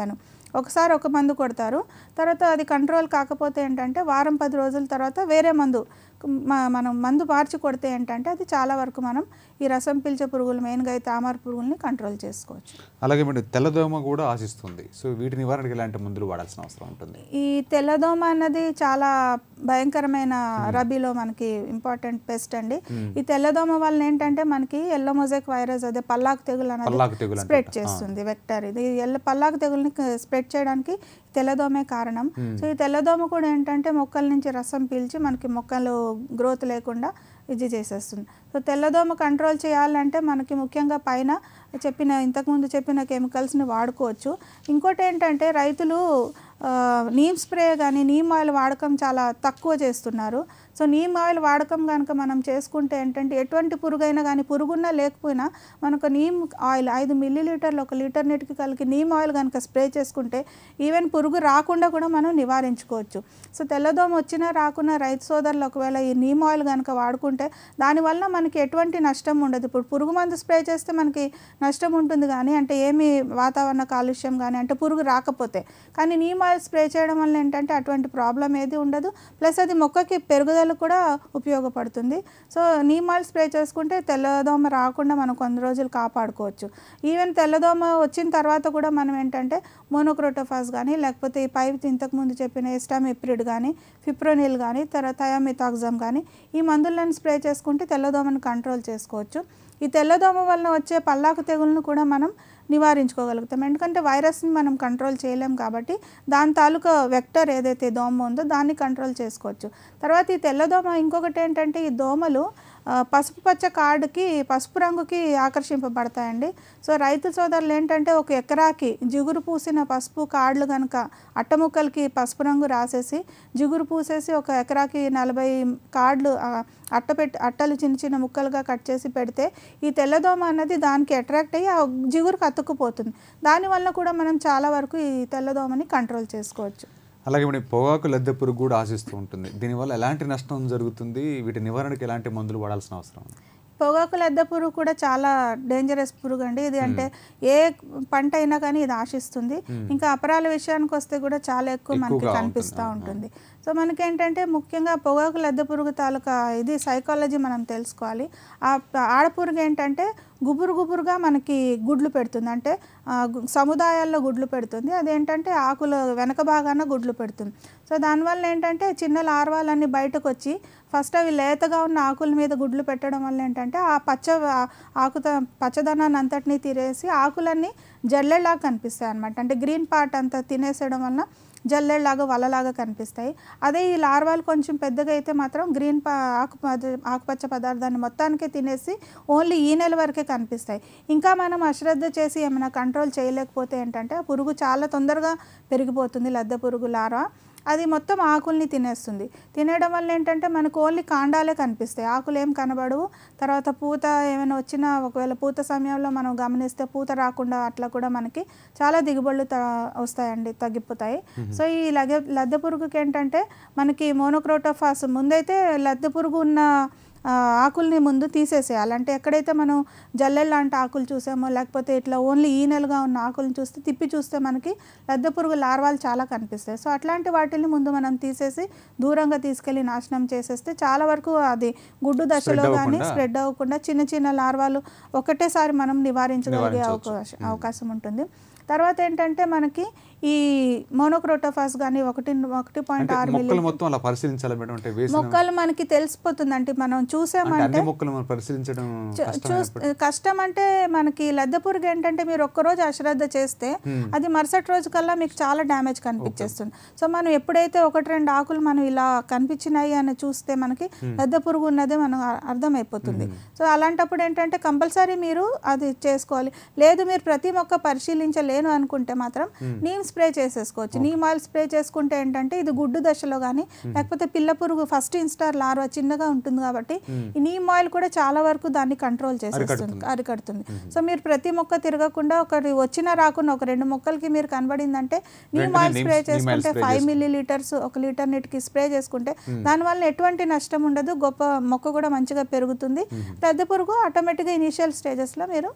ఒకసారి ఒక మందు కొడతారు తర్వాత అది కంట్రోల్ కాకపోతే ఏంటంటే వారం పది రోజుల తర్వాత వేరే మందు మ- మనం మందు మార్చి కొడితే ఏంటంటే అది చాలా వరకు మనం ఈ రసం పీల్చే పురుగులు మెయిన్గా అయితే తామర పురుగుల్ని కంట్రోల్ చేసుకోవచ్చు అలాగే మేడం తెల్లదోమ కూడా ఆశిస్తుంది సో వీటి నివారణకి ఎలాంటి మందులు వాడాల్సిన అవసరం ఉంటుంది ఈ తెల్లదోమ అన్నది చాలా భయంకరమైన రబీలో మనకి ఇంపార్టెంట్ పెస్ట్ అండి ఈ తెల్లదోమ వల్ల ఏంటంటే మనకి ఎల్లో మొజైక్ వైరస్ అదే పల్లాకు తెగులు పల్లాకు తెగులు అనేది స్ప్రెడ్ అంటుంటా. చేస్తుంది వెక్టర్ ఇది ఎల్ల పల్లాకు తెగుల్ని స్ప్రెడ్ చేయడానికి తెల్లదోమే కారణం సో ఈ తెల్లదోమ కూడా ఏంటంటే మొక్కల నుంచి రసం పీల్చి మనకి మొక్కలు గ్రోత్ లేకుండా ఇది చేసేస్తుంది సో తెల్లదోమ కంట్రోల్ చేయాలంటే మనకి ముఖ్యంగా పైన చెప్పిన ఇంతకుముందు చెప్పిన కెమికల్స్ని వాడుకోవచ్చు ఇంకోటి ఏంటంటే రైతులు ఆ, నీమ్ స్ప్రే కానీ నీమ్ ఆయిల్ వాడకం చాలా తక్కువ చేస్తున్నారు సో నీమ్ ఆయిల్ వాడకం కనుక మనం చేసుకుంటే ఏంటంటే ఎటువంటి పురుగైనా కానీ పురుగున్నా లేకపోయినా మనకు నీమ్ ఆయిల్ ఐదు మిల్లీ లీటర్లు ఒక లీటర్ నీటికి కలిగి నీమ్ ఆయిల్ కనుక స్ప్రే చేసుకుంటే ఈవెన్ పురుగు రాకుండా కూడా మనం నివారించుకోవచ్చు సో తెల్లదోమ వచ్చినా రాకున్నా రైతు సోదరులు ఒకవేళ ఈ నీమ్ ఆయిల్ కనుక వాడుకుంటే దానివల్ల మనకి ఎటువంటి నష్టం ఉండదు ఇప్పుడు పురుగు మందు స్ప్రే చేస్తే మనకి నష్టం ఉంటుంది కానీ అంటే ఏమి వాతావరణ కాలుష్యం కానీ అంటే పురుగు రాకపోతే కానీ నీమ్ ఆయిల్ స్ప్రే చేయడం వల్ల ఏంటంటే అటువంటి ప్రాబ్లం ఏది ఉండదు ప్లస్ అది మొక్కకి పెరుగుదలకు కూడా ఉపయోగపడుతుంది సో నీమ్ ఆయిల్ స్ప్రే చేసుకుంటే తెల్లదోమ రాకుండా మనం కొన్ని రోజులు కాపాడుకోవచ్చు ఈవెన్ తెల్లదోమ వచ్చిన తర్వాత కూడా మనం ఏంటంటే మోనోక్రోటోఫాస్ కానీ లేకపోతే ఈ పైప్ ఇంతకుముందు చెప్పిన ఎస్టామిప్రిడ్ కానీ ఫిప్రోనిల్ కానీ తర్వాత థయామితాక్సమ్ కానీ ఈ మందులను స్ప్రే చేసుకుంటే తెల్లదోమను కంట్రోల్ చేసుకోవచ్చు ఈ తెల్లదోమ వలన వచ్చే పల్లాకు తెగులను కూడా మనం నివారించుకోగలుగుతాం ఎందుకంటే వైరస్ని మనం కంట్రోల్ చేయలేం కాబట్టి దాని తాలూకా వెక్టర్ ఏదైతే దోమ ఉందో దాన్ని కంట్రోల్ చేసుకోవచ్చు తర్వాత ఈ తెల్లదోమ ఇంకొకటి ఏంటంటే ఈ దోమలు ఆ, పసుపు పచ్చ కార్డుకి పసుపు రంగుకి ఆకర్షింపబడతాయండి సో రైతు సోదరులు ఏంటంటే ఒక ఎకరాకి జిగురు పూసిన పసుపు కార్డులు కనుక అట్టముక్కలకి పసుపు రంగు రాసేసి జిగురు పూసేసి ఒక ఎకరాకి నలభై కార్డులు ఆ, అట్ట పెట్టి అట్టలు చిన్న చిన్న ముక్కలుగా కట్ చేసి పెడితే ఈ తెల్లదోమ అన్నది దానికి అట్రాక్ట్ అయ్యి ఆ జిగురుకు అతుక్కుపోతుంది దానివల్ల కూడా మనం చాలా వరకు ఈ తెల్లదోమని కంట్రోల్ చేసుకోవచ్చు అలాగే మేడం పొగాకు లద్దె పురుగు కూడా ఆశిస్తూ ఉంటుంది దీనివల్ల ఎలాంటి నష్టం జరుగుతుంది వీటి నివారణకి ఎలాంటి మందులు వాడాల్సిన అవసరం ఉంది పొగాకు లద్దె పురుగు కూడా చాలా డేంజరస్ పురుగు అండి ఇది అంటే ఏ పంట అయినా కానీ ఇది ఆశిస్తుంది ఇంకా అపరాల విషయానికి వస్తే కూడా చాలా ఎక్కువ మనకి ఎక్కువగా కనిపిస్తూ ఉంటుంది. ఉంటుంది సో మనకేంటంటే ముఖ్యంగా పొగాకు లద్దె పురుగు తాలూకా ఇది సైకాలజీ మనం తెలుసుకోవాలి ఆ ప- ఆడపురుగు ఏంటంటే గుబురు గుబురుగా మనకి గుడ్లు పెడుతుంది అంటే ఆ, గు- సముదాయాల్లో గుడ్లు పెడుతుంది అదేంటంటే ఆకుల వెనక భాగాన గుడ్లు పెడుతుంది సో దానివల్ల ఏంటంటే చిన్న లార్వాలన్నీ బయటకు వచ్చి ఫస్ట్ అవి లేతగా ఉన్న ఆకుల మీద గుడ్లు పెట్టడం వల్ల ఏంటంటే ఆ పచ్చ ఆ ఆకుత పచ్చదనాన్ని అంతటినీ తినేసి ఆకులన్నీ జల్లెలాగా కనిపిస్తాయి అనమాట అంటే గ్రీన్ పార్ట్ అంతా తినేసేయడం వల్ల జల్లెడలాగా వలలాగా కనిపిస్తాయి అదే ఈ లార్వాలు కొంచెం పెద్దగా అయితే మాత్రం గ్రీన్ పా ఆకు పద- ఆకుపచ్చ పదార్థాన్ని మొత్తానికే తినేసి ఓన్లీ ఈ నెల వరకే కనిపిస్తాయి ఇంకా మనం అశ్రద్ధ చేసి ఏమైనా కంట్రోల్ చేయలేకపోతే ఏంటంటే ఆ పురుగు చాలా తొందరగా పెరిగిపోతుంది లద్దె పురుగు లార్వా అది మొత్తం ఆకుల్ని తినేస్తుంది తినేయడం వల్ల ఏంటంటే మనకు ఓన్లీ కాండాలే కనిపిస్తాయి ఆకులు ఏం కనబడవు తర్వాత పూత ఏమైనా వచ్చినా ఒకవేళ పూత సమయంలో మనం గమనిస్తే పూత రాకుండా అట్లా కూడా మనకి చాలా దిగుబడులు త వస్తాయండి తగ్గిపోతాయి సో ఈ లగె లద్దె పురుగుకి ఏంటంటే మనకి మోనోక్రోటోఫాస్ ముందైతే లద్దె పురుగు ఉన్న ఆ, ఆకుల్ని ముందు తీసేసేయాలి అంటే ఎక్కడైతే మనం జల్లెల్ లాంటి ఆకులు చూసామో లేకపోతే ఇట్లా ఓన్లీ ఈనెలుగా ఉన్న ఆకులను చూస్తే తిప్పి చూస్తే మనకి లద్దె పురుగు లార్వాలు చాలా కనిపిస్తాయి సో అట్లాంటి వాటిని ముందు మనం తీసేసి దూరంగా తీసుకెళ్ళి నాశనం చేసేస్తే చాలా వరకు అది గుడ్డు దశలో కానీ అవ్వకుండా- స్ప్రెడ్ అవ్వకుండా చిన్న చిన్న లార్వాలు ఒకటేసారి మనం నివారించగలిగే నివారించవచ్చు. అవకాశం అవకాశం ఉంటుంది తర్వాత ఏంటంటే మనకి ఈ మోనోక్రోటోఫాస్ కానీ ఒకటి ఒకటి పాయింట్ అంటే ఆరు మిల్లీ మొక్కలు మొత్తం అలా పరిశీలించాలి మేడం అంటే వేసిన మొక్కలు మనకి తెలిసిపోతుంది అంటే మనం అంటే చూసామంటే అన్ని మొక్కలు మనం పరిశీలించడం చూ- కష్టమైనప్పుడు చూస్ కష్టం అంటే మనకి లద్దె పురుగు ఏంటంటే మీరు ఒక్కరోజు అశ్రద్ధ చేస్తే అది మరుసటి రోజు కల్లా మీకు చాలా డ్యామేజ్ కనిపించేస్తుంది సో మనం ఎప్పుడైతే ఒకటి రెండు ఆకులు మనం ఇలా కనిపించినాయి అని చూస్తే మనకి లద్దె పురుగు ఉన్నదే మనం అ- అర్థమైపోతుంది సో అలాంటప్పుడు ఏంటంటే కంపల్సరీ మీరు అది చేసుకోవాలి లేదు మీరు ప్రతి మొక్క పరిశీలించలేను అనుకుంటే మాత్రం నీమ్ స్ప్రే చేసేసుకోవచ్చు నీమ్ ఆయిల్ స్ప్రే చేసుకుంటే ఏంటంటే ఇది గుడ్డు దశలో కానీ లేకపోతే పిల్ల పురుగు ఫస్ట్ ఇన్స్టార్ లార్వా చిన్నగా ఉంటుంది కాబట్టి ఈ నీమ్ ఆయిల్ కూడా చాలా వరకు దాన్ని కంట్రోల్ చేసేస్తుంది అరికడుతుంది సో మీరు ప్రతి మొక్క తిరగకుండా ఒకటి వచ్చినా రాకుండా ఒక రెండు మొక్కలకి మీరు కనబడిందంటే నీమ్ వెంటనే oil neem- spray neem oil చేసుకుంటే spray ఫైవ్ మిల్లీ లీటర్స్ ఒక లీటర్ నీటికి స్ప్రే చేసుకుంటే దానివల్ల ఎటువంటి నష్టం ఉండదు గొప్ప మొక్క కూడా మంచిగా పెరుగుతుంది పెద్ద పురుగు ఆటోమేటిక్గా ఇనిషియల్ స్టేజెస్లో మీరు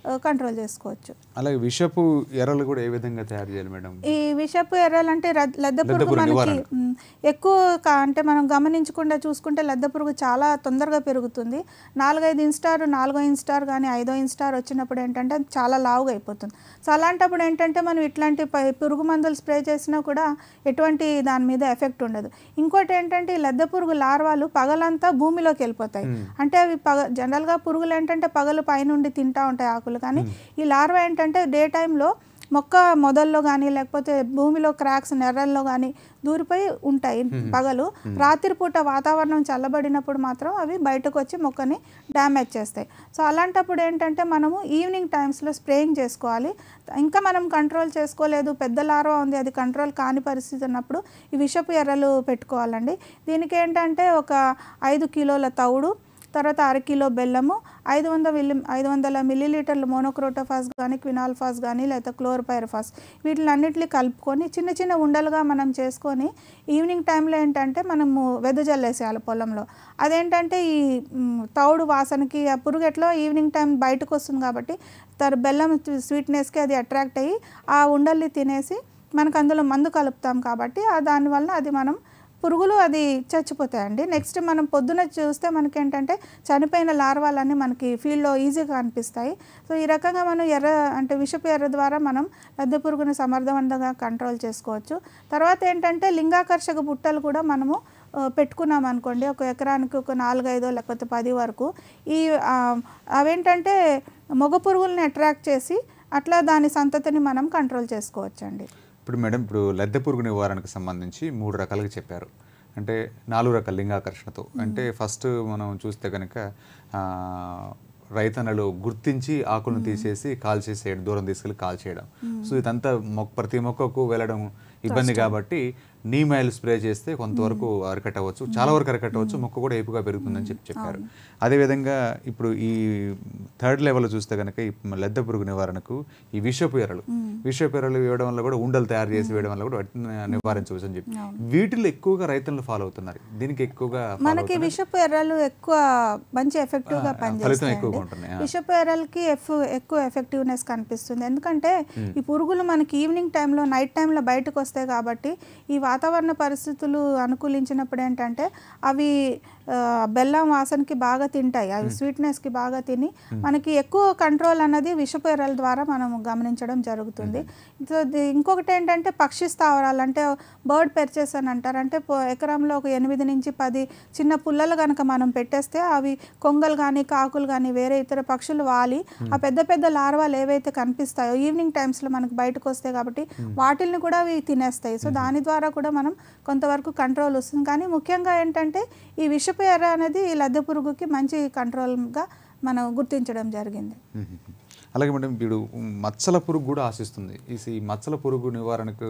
కంట్రోల్ చేసుకోవచ్చు అలాగే విషపు ఎర్రలు కూడా ఏ విధంగా తయారు చేయాలి మేడం ఈ విషపు ఎర్రలంటే రద్- లద్దె పురుగు లద్దె పురుగు మనకి నివారణ. మ్, ఎక్కువ కా- అంటే మనం గమనించకుండా చూసుకుంటే లద్దె పురుగు చాలా తొందరగా పెరుగుతుంది నాలుగైదు ఇన్స్టార్ నాలుగో ఇన్స్టార్ కానీ ఐదో ఇన్స్టార్ వచ్చినప్పుడు ఏంటంటే అది చాలా లావుగా అయిపోతుంది సో అలాంటప్పుడు ఏంటంటే మనం ఇట్లాంటి ప- పురుగు మందులు స్ప్రే చేసినా కూడా ఎటువంటి దాని మీద ఎఫెక్ట్ ఉండదు ఇంకోటి ఏంటంటే ఈ లద్దె పురుగు లార్వాలు పగలంతా భూమిలోకి వెళ్ళిపోతాయి అంటే అవి పగ జనరల్గా పురుగులు ఏంటంటే పగలు పైనుండి తింటా ఉంటాయి ఆకులు కానీ ఈ లార్వా ఏంటంటే డే టైంలో మొక్క మొదల్లో కానీ లేకపోతే భూమిలో క్రాక్స్ నెర్రల్లో కానీ దూరిపోయి ఉంటాయి పగలు రాత్రిపూట వాతావరణం చల్లబడినప్పుడు మాత్రం అవి బయటకు వచ్చి మొక్కని డ్యామేజ్ చేస్తాయి సో అలాంటప్పుడు ఏంటంటే మనము ఈవినింగ్ టైమ్స్లో స్ప్రేయింగ్ చేసుకోవాలి ఇంకా మనం కంట్రోల్ చేసుకోలేదు పెద్ద లార్వా ఉంది అది కంట్రోల్ కాని పరిస్థితి ఉన్నప్పుడు ఈ విషపు ఎర్రలు పెట్టుకోవాలండి దీనికి ఏంటంటే ఒక ఐదు కిలోల తౌడు తర్వాత అరకిలో బెల్లము ఐదు వందల మిల్లీ ఐదు వందల మిల్లీలీటర్లు మోనోక్రోటోఫాస్ కానీ క్వినాల్ఫాస్ కానీ లేదా క్లోరోపైరఫాస్ వీటిని అన్నిటిని కలుపుకొని చిన్న చిన్న ఉండలుగా మనం చేసుకొని ఈవినింగ్ టైంలో ఏంటంటే మనము వెదజల్లేసేయాలి పొలంలో అదేంటంటే ఈ మ్, తౌడు వాసనకి ఆ పురుగు ఎట్లో ఈవినింగ్ టైం బయటకు వస్తుంది కాబట్టి తర్ బెల్లం స్వీట్నెస్కి అది అట్రాక్ట్ అయ్యి ఆ ఉండల్ని తినేసి మనకు అందులో మందు కలుపుతాం కాబట్టి ఆ దానివల్ల అది మనం పురుగులు అది చచ్చిపోతాయండి నెక్స్ట్ మనం పొద్దున చూస్తే మనకి ఏంటంటే చనిపోయిన లార్వాలన్నీ మనకి ఫీల్డ్లో ఈజీగా కనిపిస్తాయి సో ఈ రకంగా మనం ఎర్ర అంటే విషపు ఎర్ర ద్వారా మనం లద్దె పురుగుని సమర్థవంతంగా కంట్రోల్ చేసుకోవచ్చు తర్వాత ఏంటంటే లింగాకర్షక బుట్టలు కూడా మనము ఆ, పెట్టుకున్నాం అనుకోండి ఒక ఎకరానికి ఒక నాలుగైదో లేకపోతే పది వరకు ఈ ఆ, అవేంటంటే మగ పురుగుల్ని అట్రాక్ట్ చేసి అట్లా దాని సంతతిని మనం కంట్రోల్ చేసుకోవచ్చండి ఇప్పుడు మేడం ఇప్పుడు లద్దె పురుగు నివారణకు సంబంధించి మూడు రకాలుగా చెప్పారు అంటే నాలుగు రకాల లింగాకర్షణతో అంటే ఫస్ట్ మనం చూస్తే కనుక ఆ, రైతన్నలు గుర్తించి ఆకులను తీసేసి కాల్ చేసేయడం దూరం తీసుకెళ్ళి కాల్ చేయడం సో ఇదంతా మొక్క ప్రతి మొక్కకు వెళ్ళడం ఇబ్బంది కాబట్టి నీమ్ ఆయిల్ స్ప్రే చేస్తే కొంతవరకు అరికట్టవచ్చు చాలా వరకు అరికట్టవచ్చు మొక్క కూడా ఏపుగా పెరుగుతుందని చెప్పి చెప్పారు అదేవిధంగా ఇప్పుడు ఈ థర్డ్ లెవెల్ చూస్తే కనుక ఈ లద్దె పురుగు నివారణకు ఈ విషపు ఎర్రలు విషపు ఎర్రలు వేయడం వల్ల కూడా ఉండలు తయారు చేసి వేయడం వల్ల కూడా వాటిని నివారించవచ్చు అని చెప్పి వీటిలో ఎక్కువగా రైతులు ఫాలో అవుతున్నారు దీనికి ఎక్కువగా follow మనకి విషపు ఎర్రలు ఎక్కువ మంచి ఎఫెక్టివ్ గా ఫలితం ఎక్కువగా పనిచేస్తాయి ఉంటున్నాయి. ఆ. విషపు ఎర్రలకి ఎఫ్- ఎక్కువ ఎఫెక్టివ్నెస్ కనిపిస్తుంది ఎందుకంటే ఈ పురుగులు మనకి ఈవినింగ్ టైంలో నైట్ టైంలో బయటకు వస్తాయి కాబట్టి ఈ వాతావరణ పరిస్థితులు అనుకూలించినప్పుడు ఏంటంటే అవి ఆ, బెల్లం వాసనకి బాగా తింటాయి అవి స్వీట్నెస్కి బాగా తిని మనకి ఎక్కువ కంట్రోల్ అన్నది విషపు ఎర్రల ద్వారా మనం గమనించడం జరుగుతుంది సో ది- ఇంకొకటి ఏంటంటే పక్షి స్థావరాలు అంటే బర్డ్ పెర్చెస్ అని అంటారు అంటే పో- ఎకరంలో ఒక ఎనిమిది నుంచి పది చిన్న పుల్లలు కనుక మనం పెట్టేస్తే అవి కొంగలు కానీ కాకులు కానీ వేరే ఇతర పక్షులు వాలి ఆ పెద్ద పెద్ద లార్వాలు ఏవైతే కనిపిస్తాయో ఈవినింగ్ టైమ్స్లో మనకు బయటకు వస్తాయి కాబట్టి వాటిల్ని కూడా అవి తినేస్తాయి సో దాని ద్వారా కూడా మనం కొంతవరకు కంట్రోల్ వస్తుంది కానీ ముఖ్యంగా ఏంటంటే ఈ విషపు ఎర్ర అనేది ఈ లద్దె పురుగుకి మంచి కంట్రోల్గా మనం గుర్తించడం జరిగింది మ్మ్. అలాగే మేడం ఇప్పుడు మచ్చల పురుగు కూడా ఆశిస్తుంది ఈ ఈ మచ్చల పురుగు నివారణకు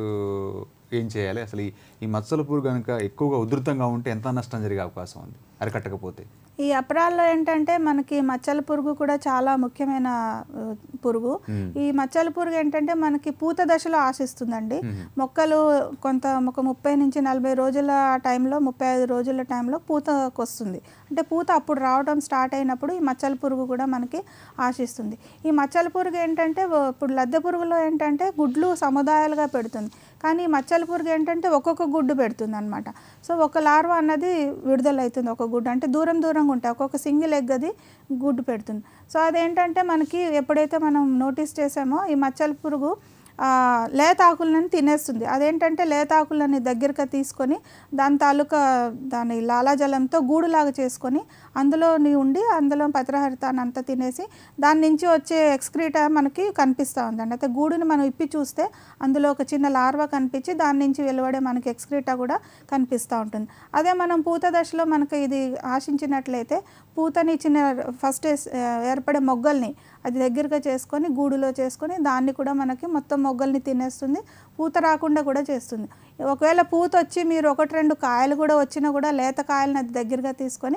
ఏం చేయాలి అసలు ఈ ఈ మచ్చల పురుగు కనుక ఎక్కువగా ఉధృతంగా ఉంటే ఎంత నష్టం జరిగే అవకాశం ఉంది అరికట్టకపోతే ఈ అపరాల్లో ఏంటంటే మనకి మచ్చల పురుగు కూడా చాలా ముఖ్యమైన ఆ, పురుగు ఈ మచ్చల పురుగు ఏంటంటే మనకి పూత దశలో ఆశిస్తుందండి మొక్కలు కొంత ఒక ముప్పై నుంచి నలభై రోజుల టైంలో ముప్పై ఐదు రోజుల టైంలో పూతకు వస్తుంది అంటే పూత అప్పుడు రావడం స్టార్ట్ అయినప్పుడు ఈ మచ్చల పురుగు కూడా మనకి ఆశిస్తుంది ఈ మచ్చల పురుగు ఏంటంటే ఓ- ఇప్పుడు లద్దె పురుగులో ఏంటంటే గుడ్లు సముదాయాలుగా పెడుతుంది కానీ ఈ మచ్చల పురుగు ఏంటంటే ఒక్కొక్క గుడ్డు పెడుతుంది అనమాట సో ఒక లార్వా అన్నది విడుదలవుతుంది ఒక గుడ్డు అంటే దూరం దూరంగా ఉంటాయి ఒక్కొక్క సింగిల్ ఎగ్ అది గుడ్డు పెడుతుంది సో అదేంటంటే మనకి ఎప్పుడైతే మనం నోటీస్ చేసామో ఈ మచ్చల పురుగు ఆ, లేత ఆకులను తినేస్తుంది అదేంటంటే లేత ఆకులని దగ్గరగా తీసుకొని దాని తాలూకా దాని లాలాజలంతో గూడులాగా చేసుకొని అందులో ఉండి అందులో పత్రహరితాన్ని అంతా తినేసి దాని నుంచి వచ్చే ఎక్స్క్రీటా మనకి కనిపిస్తూ ఉందండి అయితే గూడుని మనం ఇప్పి చూస్తే అందులో ఒక చిన్న లార్వా కనిపించి దాని నుంచి వెలువడే మనకి ఎక్స్క్రీటా కూడా కనిపిస్తూ ఉంటుంది అదే మనం పూత దశలో మనకి ఇది ఆశించినట్లయితే పూతని చిన్న ఫస్ట్ ఏర్పడే మొగ్గల్ని అది దగ్గరగా చేసుకొని గూడులో చేసుకొని దాన్ని కూడా మనకి మొత్తం మొగ్గల్ని తినేస్తుంది పూత రాకుండా కూడా చేస్తుంది ఒకవేళ పూత వచ్చి మీరు ఒకటి రెండు కాయలు కూడా వచ్చినా కూడా లేత కాయలను అది దగ్గరగా తీసుకొని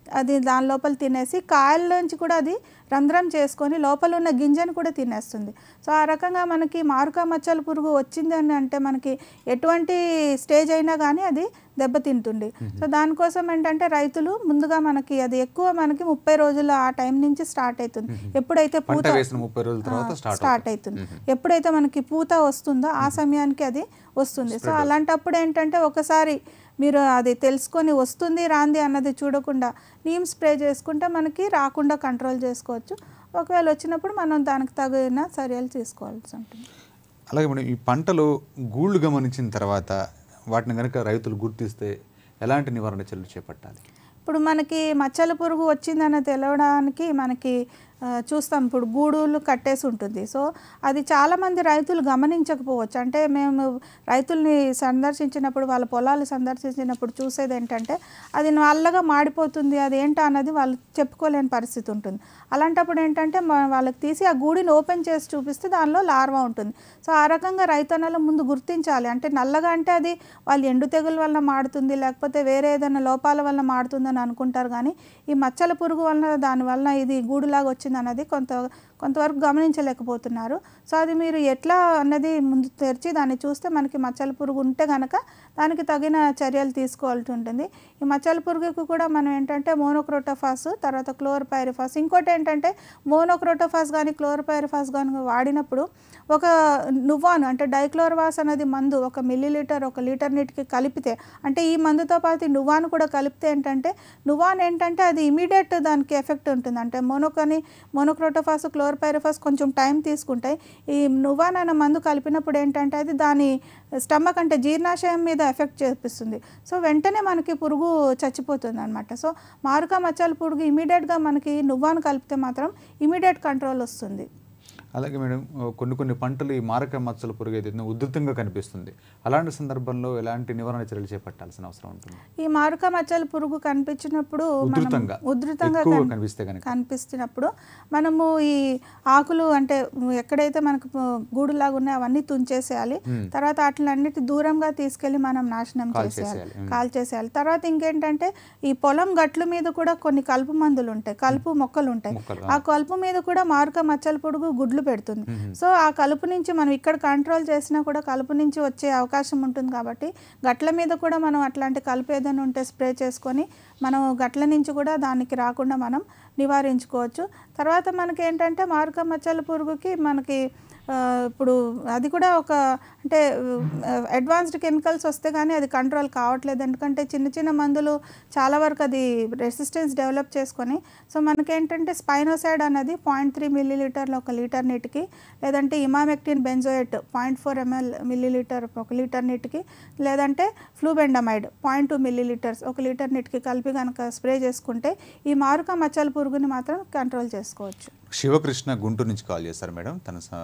అది దాని లోపల తినేసి కాయల్లోంచి కూడా అది రంధ్రం చేసుకొని లోపల ఉన్న గింజను కూడా తినేస్తుంది సో ఆ రకంగా మనకి మారుకా మచ్చల పురుగు వచ్చిందని అంటే మనకి ఎటువంటి స్టేజ్ అయినా కానీ అది దెబ్బతింటుంది సో దానికోసం ఏంటంటే రైతులు ముందుగా మనకి అది ఎక్కువ మనకి ముప్పై రోజుల ఆ టైం నుంచి స్టార్ట్ అవుతుంది ఎప్పుడైతే పంట పూత వేసిన ముప్పై రోజుల తర్వాత స్టార్ట్ స్టార్ట్ అవుతుంది ఎప్పుడైతే మనకి పూత వస్తుందో ఆ సమయానికి అది వస్తుంది సో అలాంటప్పుడు ఏంటంటే ఒకసారి మీరు అది తెలుసుకొని వస్తుంది రాంది అన్నది చూడకుండా నీమ్ స్ప్రే చేసుకుంటే మనకి రాకుండా కంట్రోల్ చేసుకోవచ్చు ఒకవేళ వచ్చినప్పుడు మనం దానికి తగిన చర్యలు తీసుకోవాల్సి ఉంటుంది అలాగే మేడం ఈ పంటలో గూళ్ళు గమనించిన తర్వాత వాటిని కనుక రైతులు గుర్తిస్తే ఎలాంటి నివారణ చర్యలు చేపట్టాలి ఇప్పుడు మనకి మచ్చల పురుగు వచ్చిందని తెలవడానికి మనకి ఆ, చూస్తాం ఇప్పుడు గూడులు కట్టేసి ఉంటుంది సో అది చాలామంది రైతులు గమనించకపోవచ్చు అంటే మేము రైతుల్ని సందర్శించినప్పుడు వాళ్ళ పొలాలు సందర్శించినప్పుడు చూసేది ఏంటంటే అది నల్లగా మాడిపోతుంది అది ఏంటో అన్నది వాళ్ళు చెప్పుకోలేని పరిస్థితి ఉంటుంది అలాంటప్పుడు ఏంటంటే మ- వాళ్ళకి తీసి ఆ గూడిని ఓపెన్ చేసి చూపిస్తే దానిలో లార్వా ఉంటుంది సో ఆ రకంగా రైతన్నలు ముందు గుర్తించాలి అంటే నల్లగా అంటే అది వాళ్ళు ఎండు తెగుల వల్ల మాడుతుంది లేకపోతే వేరే ఏదైనా లోపాల వల్ల మాడుతుందని అనుకుంటారు కానీ ఈ మచ్చల పురుగు వలన దానివల్ల ఇది గూడులాగా వచ్చింది అన్నది కొంత కొంతవరకు గమనించలేకపోతున్నారు సో అది మీరు ఎట్లా అన్నది ముందు తెరిచి దాన్ని చూస్తే మనకి మచ్చల పురుగు ఉంటే కనుక దానికి తగిన చర్యలు తీసుకోవాల్సి ఉంటుంది ఈ మచ్చల పురుగుకు కూడా మనం ఏంటంటే మోనోక్రోటోఫాస్ తర్వాత క్లోరోపైరిఫాస్ ఇంకోటి ఏంటంటే మోనోక్రోటోఫాస్ కానీ క్లోరోపైరిఫాస్ కానీ వాడినప్పుడు ఒక నువ్వాను అంటే డైక్లోర్వాస్ అనేది మందు ఒక మిల్లీ లీటర్ ఒక లీటర్ నీటికి కలిపితే అంటే ఈ మందుతో పాటు నువ్వాను కూడా కలిపితే ఏంటంటే నువ్వాన్ ఏంటంటే అది ఇమీడియట్ దానికి ఎఫెక్ట్ ఉంటుంది అంటే మోనోకని మోనోక్రోటోఫాస్ క్లోరోపైరిఫాస్ కొంచెం టైం తీసుకుంటాయి ఈ నువ్వాన్ అనే మందు కలిపినప్పుడు ఏంటంటే అది దాని స్టమక్ అంటే జీర్ణాశయం మీద ఎఫెక్ట్ చేపిస్తుంది సో వెంటనే మనకి పురుగు చచ్చిపోతుంది అనమాట సో మారుక మచ్చల పురుగు ఇమీడియట్గా మనకి నువ్వాను కలిపితే మాత్రం ఇమీడియట్ కంట్రోల్ వస్తుంది అలాగే మేడం కొన్ని కొన్ని పంటలు ఈ మారక మచ్చల పురుగు ఏదైతే ఉధృతంగా కనిపిస్తుంది అలాంటి సందర్భంలో ఎలాంటి నివారణ చర్యలు చేపట్టాల్సిన అవసరం ఉంటుంది ఈ మారుక మచ్చల పురుగు కనిపించినప్పుడు మనం ఉధృతంగా, ఉధృతంగా ఎక్కువ కన్- కనిపిస్తే కనుక. కనిపిస్తున్నప్పుడు మనము ఈ ఆకులు అంటే ఎక్కడైతే మనకు గూడులాగా ఉన్నాయో అవన్నీ తుంచేసేయాలి తర్వాత వాటిలన్నిటి దూరంగా తీసుకెళ్లి మనం నాశనం కాల్ చేసేయాలి చేసేయాలి. మ్మ్. కాల్ చేసేయాలి తర్వాత ఇంకేంటంటే ఈ పొలం గట్ల మీద కూడా కొన్ని కలుపు మందులు ఉంటాయి కలుపు మొక్కలు ఉంటాయి మొక్కలు, ఆ కలుపు మీద కూడా మారుక మచ్చల పురుగు గుడ్లు పెడుతుంది సో ఆ కలుపు నుంచి మనం ఇక్కడ కంట్రోల్ చేసినా కూడా కలుపు నుంచి వచ్చే అవకాశం ఉంటుంది కాబట్టి గట్ల మీద కూడా మనం అట్లాంటి కలుపు ఏదైనా ఉంటే స్ప్రే చేసుకొని మనం గట్ల నుంచి కూడా దానికి రాకుండా మనం నివారించుకోవచ్చు తర్వాత మనకి ఏంటంటే మారుక మచ్చల పురుగుకి మనకి ఆ, ఇప్పుడు అది కూడా ఒక అంటే అడ్వాన్స్డ్ కెమికల్స్ వస్తే కానీ అది కంట్రోల్ కావట్లేదు ఎందుకంటే చిన్న చిన్న మందులు చాలా వరకు అది రెసిస్టెన్స్ డెవలప్ చేసుకొని సో మనకేంటంటే స్పైనోసైడ్ అనేది పాయింట్ త్రీ మిల్లీ లీటర్లు ఒక లీటర్ నీటికి లేదంటే emamectin benzoate point four ML millilitre ఒక లీటర్ నీటికి లేదంటే flubendiamide point two millilitres ఒక లీటర్ నీటికి కలిపి కనుక స్ప్రే చేసుకుంటే ఈ మారుక మచ్చల పురుగుని మాత్రం కంట్రోల్ చేసుకోవచ్చు శివకృష్ణ గుంటూరు నుంచి కాల్ చేస్తారు మేడం తన స-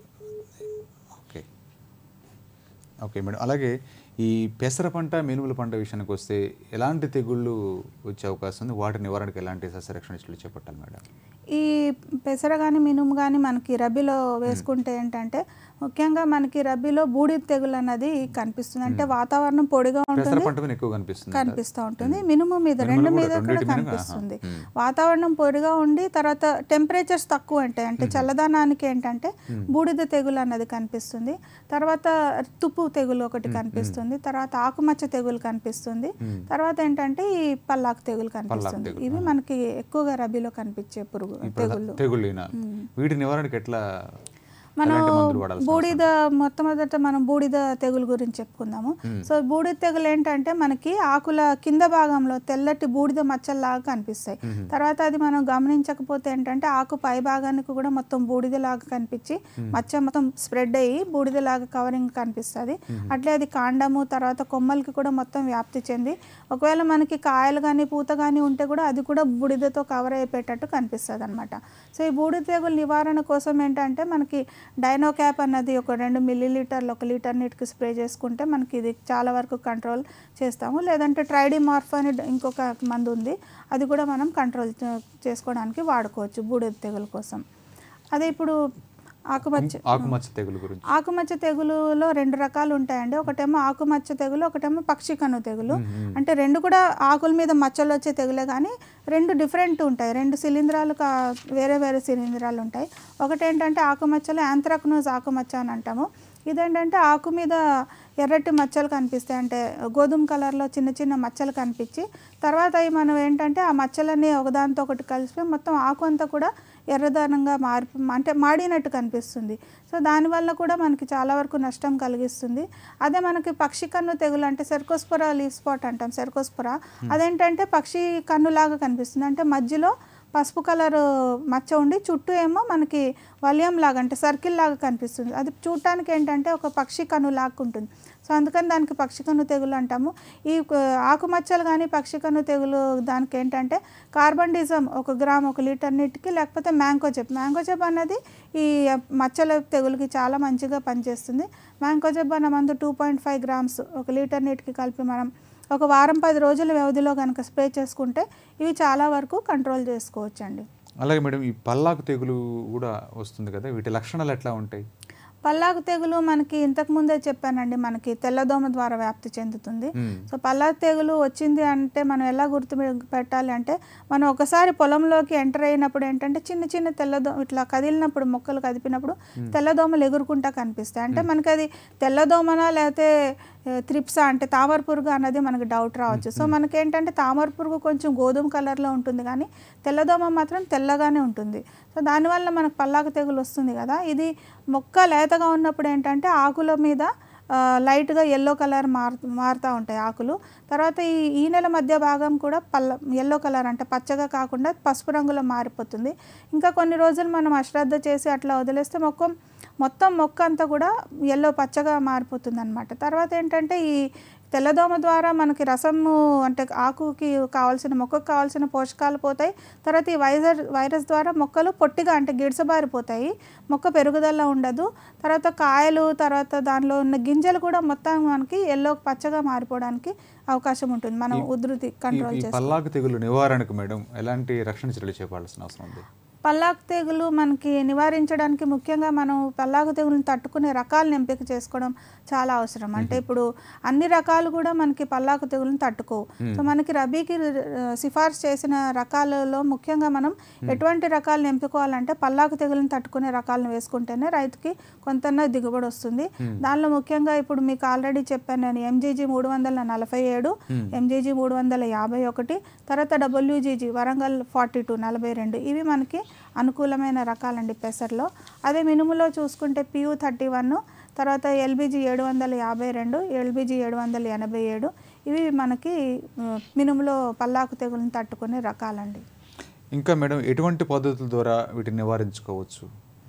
ఓకే ఓకే మేడం అలాగే ఈ పెసర పంట మినుముల పంట విషయానికి వస్తే ఎలాంటి తెగుళ్ళు వచ్చే అవకాశం ఉంది వాటి నివారణకు ఎలాంటి సస్యరక్షణ చర్యలు చేపట్టాలి మేడం ఈ పెసర కానీ మినుము కానీ మనకి రబీలో వేసుకుంటే ఏంటంటే ముఖ్యంగా మనకి రబీలో బూడిద తెగులు అన్నది కనిపిస్తుంది అంటే వాతావరణం పొడిగా పెసర ఉంటుంది పంట మీద ఎక్కువ కనిపిస్తుంది కనిపిస్తూ ఉంటుంది మినుము మీద మినుములో రెండు కూడా, మీద కూడా రెండింటి మీద, కనిపిస్తుంది ఆహా. మ్మ్. వాతావరణం పొడిగా ఉండి తర్వాత టెంపరేచర్స్ తక్కువ ఉంటాయి అంటే చల్లదనానికి ఏంటంటే బూడిద తెగులు అన్నది కనిపిస్తుంది తర్వాత తుప్పు తెగులు ఒకటి కనిపిస్తుంది తర్వాత ఆకుమచ్చ తెగులు కనిపిస్తుంది తర్వాత ఏంటంటే ఈ పల్లాకు తెగులు కనిపిస్తుంది తెగులు, ఇవి మనకి ఎక్కువగా రబీలో కనిపించే పురుగు ఈ ప్రధా- తెగుళ్ళు తెగుళ్ళైన వీటి నివారణకి ఎట్లా మనం ఎలాంటి మందులు వాడాల్సిన బూడిద మొట్టమొదట మనం బూడిద తెగులు గురించి చెప్పుకుందాము సో బూడిద తెగులు ఏంటంటే మనకి ఆకుల కింద భాగంలో తెల్లటి బూడిద మచ్చల్లాగా కనిపిస్తాయి తర్వాత అది మనం గమనించకపోతే ఏంటంటే ఆకు పై భాగానికి కూడా మొత్తం బూడిదలాగా కనిపించి మచ్చ మొత్తం స్ప్రెడ్ అయ్యి బూడిదలాగా కవరింగ్ కనిపిస్తుంది అట్లే అది కాండము తర్వాత కొమ్మలకి కూడా మొత్తం వ్యాప్తి చెంది ఒకవేళ మనకి కాయలు కానీ పూత కానీ ఉంటే కూడా అది కూడా బూడిదతో కవర్ అయిపోయేటట్టు కనిపిస్తుంది అనమాట సో ఈ బూడిద తెగులు నివారణ కోసం ఏంటంటే మనకి డైనో క్యాప్ అన్నది ఒక రెండు మిల్లీ లీటర్లు ఒక లీటర్ నీటికి స్ప్రే చేసుకుంటే మనకి ఇది చాలా వరకు కంట్రోల్ చేస్తాము లేదంటే ట్రైడిమార్ఫ్ అని ఇంకొక మందు ఉంది అది కూడా మనం కంట్రోల్ చే- చేసుకోవడానికి వాడుకోవచ్చు బూడిద తెగులు కోసం అదే ఇప్పుడు ఆకుమచ్చ ఆకుమచ్చ తెగులు గురించి ఆకుమచ్చ తెగులులో రెండు రకాలు ఉంటాయండి ఒకటేమో ఆకుమచ్చ తెగులు ఒకటేమో పక్షి కన్ను తెగులు అంటే రెండు కూడా ఆకుల మీద మచ్చలు వచ్చే తెగులే కానీ రెండు డిఫరెంట్ ఉంటాయి రెండు శిలీంధ్రాలు కా వేరే వేరే శిలీంధ్రాలు ఉంటాయి ఒకటి ఏంటంటే ఆకుమచ్చలో యాంథ్రాక్నోజ్ ఆకుమచ్చ అని అంటాము ఇదేంటంటే ఆకు మీద ఎర్రటి మచ్చలు కనిపిస్తాయి అంటే గోధుమ కలర్లో చిన్న చిన్న మచ్చలు కనిపించి తర్వాత అవి మనం ఏంటంటే ఆ మచ్చలన్నీ ఒకదానితో ఒకటి కలిసి మొత్తం ఆకు అంతా కూడా ఎర్రదనంగా మారి అంటే మాడినట్టు కనిపిస్తుంది సో దానివల్ల కూడా మనకి చాలా వరకు నష్టం కలిగిస్తుంది అదే మనకి పక్షి కన్ను తెగులు అంటే సెర్కోస్పురా లీవ్ స్పాట్ అంటాం సెర్కోస్పురా అదేంటంటే పక్షి కన్నులాగా కనిపిస్తుంది అంటే మధ్యలో పసుపు కలర్ మచ్చ ఉండి చుట్టూ ఏమో మనకి వలయం లాగా అంటే సర్కిల్ లాగా కనిపిస్తుంది అది చూడటానికి ఏంటంటే ఒక పక్షి కన్ను లాగా ఉంటుంది సో అందుకని దానికి పక్షి కన్ను తెగులు అంటాము ఈ క- ఆకుమచ్చలు కానీ పక్షి కన్ను తెగులు దానికి ఏంటంటే కార్బన్ డిజమ్ ఒక గ్రామ్ ఒక లీటర్ నీటికి లేకపోతే మ్యాంగో చెప్ మ్యాంగో చెప్ అన్నది ఈ మచ్చల తెగులుకి చాలా మంచిగా పనిచేస్తుంది మ్యాంగో చెప్ అన్న మందు టూ పాయింట్ ఫైవ్ గ్రామ్స్ ఒక లీటర్ నీటికి కలిపి మనం ఒక వారం పది రోజుల వ్యవధిలో కనుక స్ప్రే చేసుకుంటే ఇవి చాలా వరకు కంట్రోల్ చేసుకోవచ్చు అండి అలాగే మేడం ఈ పల్లాకు తెగులు కూడా వస్తుంది కదా వీటి లక్షణాలు ఎట్లా ఉంటాయి పల్లాకు తెగులు మనకి ఇంతకు ముందే చెప్పానండి మనకి తెల్లదోమ ద్వారా వ్యాప్తి చెందుతుంది మ్మ్. సో పల్లాకు తెగులు వచ్చింది అంటే మనం ఎలా గుర్తు పెట్టాలి అంటే మనం ఒకసారి పొలంలోకి ఎంటర్ అయినప్పుడు ఏంటంటే చిన్న చిన్న తెల్లదో ఇట్లా కదిలినప్పుడు మొక్కలు కదిపినప్పుడు తెల్లదోమలు ఎగురుకుంటా కనిపిస్తాయి అంటే మనకి అది తెల్లదోమనా లేకపోతే త్రిప్సా అంటే తామర పురుగు అన్నది మనకి డౌట్ రావచ్చు సో మనకి ఏంటంటే తామర పురుగు కొంచెం గోధుమ కలర్లో ఉంటుంది కానీ తెల్లదోమ మాత్రం తెల్లగానే ఉంటుంది సో దానివల్ల మనకు పల్లాకు తెగులు వస్తుంది కదా ఇది మొక్క లేతగా ఉన్నప్పుడు ఏంటంటే ఆకుల మీద ఆ, లైట్గా ఎల్లో కలర్ మార్ మారుతూ ఉంటాయి ఆకులు తర్వాత ఈ ఈ నెల మధ్య భాగం కూడా పల్ల ఎల్లో కలర్ అంటే పచ్చగా కాకుండా పసుపు రంగులో మారిపోతుంది ఇంకా కొన్ని రోజులు మనం అశ్రద్ధ చేసి అట్లా వదిలేస్తే మొక్క మొత్తం మొక్క అంతా కూడా ఎల్లో పచ్చగా మారిపోతుంది అనమాట తర్వాత ఏంటంటే ఈ తెల్లదోమ ద్వారా మనకి రసము అంటే ఆకుకి కావాల్సిన మొక్కకు కావాల్సిన పోషకాలు పోతాయి తర్వాత ఈ వైరస్ వైరస్ ద్వారా మొక్కలు పొట్టిగా అంటే గిడసబారిపోతాయి మొక్క పెరుగుదల ఉండదు తర్వాత కాయలు తర్వాత దానిలో ఉన్న గింజలు కూడా మొత్తం మనకి ఎల్లో పచ్చగా మారిపోవడానికి అవకాశం ఉంటుంది మనం ఉధృతి ఈ- కంట్రోల్ ఈ చేస్తాం పల్లాకు తెగులు నివారణకు మేడం ఎలాంటి రక్షణ చర్యలు చేపడాల్సిన అవసరం ఉంది పల్లాకు తెగులు మనకి నివారించడానికి ముఖ్యంగా మనం పల్లాకు తెగులను తట్టుకునే రకాలను ఎంపిక చేసుకోవడం చాలా అవసరం అంటే ఇప్పుడు అన్ని రకాలు కూడా మనకి పల్లాకు తెగులను తట్టుకోవు సో మనకి రబీకి ఆ, సిఫార్సు చేసిన రకాలలో ముఖ్యంగా మనం ఎటువంటి రకాలను ఎంపుకోవాలంటే పల్లాకు తెగులను తట్టుకునే రకాలను వేసుకుంటేనే రైతుకి కొంత దిగుబడి వస్తుంది దానిలో ముఖ్యంగా ఇప్పుడు మీకు ఆల్రెడీ చెప్పాను నేను ఎంజీజీ మూడు వందల నలభై ఏడు ఎంజీజీ మూడు వందల యాభై ఒకటి తర్వాత డబ్ల్యూజీజీ వరంగల్ ఫార్టీ టూ నలభై రెండు ఇవి మనకి అనుకూలమైన రకాలండి పెసర్లో అదే మినుములో చూసుకుంటే పియూ థర్టీ వన్ తర్వాత ఎల్బీజీ ఏడు వందల యాభై రెండు ఎల్బీజీ ఏడు వందల ఎనభై ఏడు ఇవి మనకి ఆ, మినుములో పల్లాకు తెగులను తట్టుకునే రకాలండి ఇంకా మేడం ఎటువంటి పద్ధతుల ద్వారా వీటిని నివారించుకోవచ్చు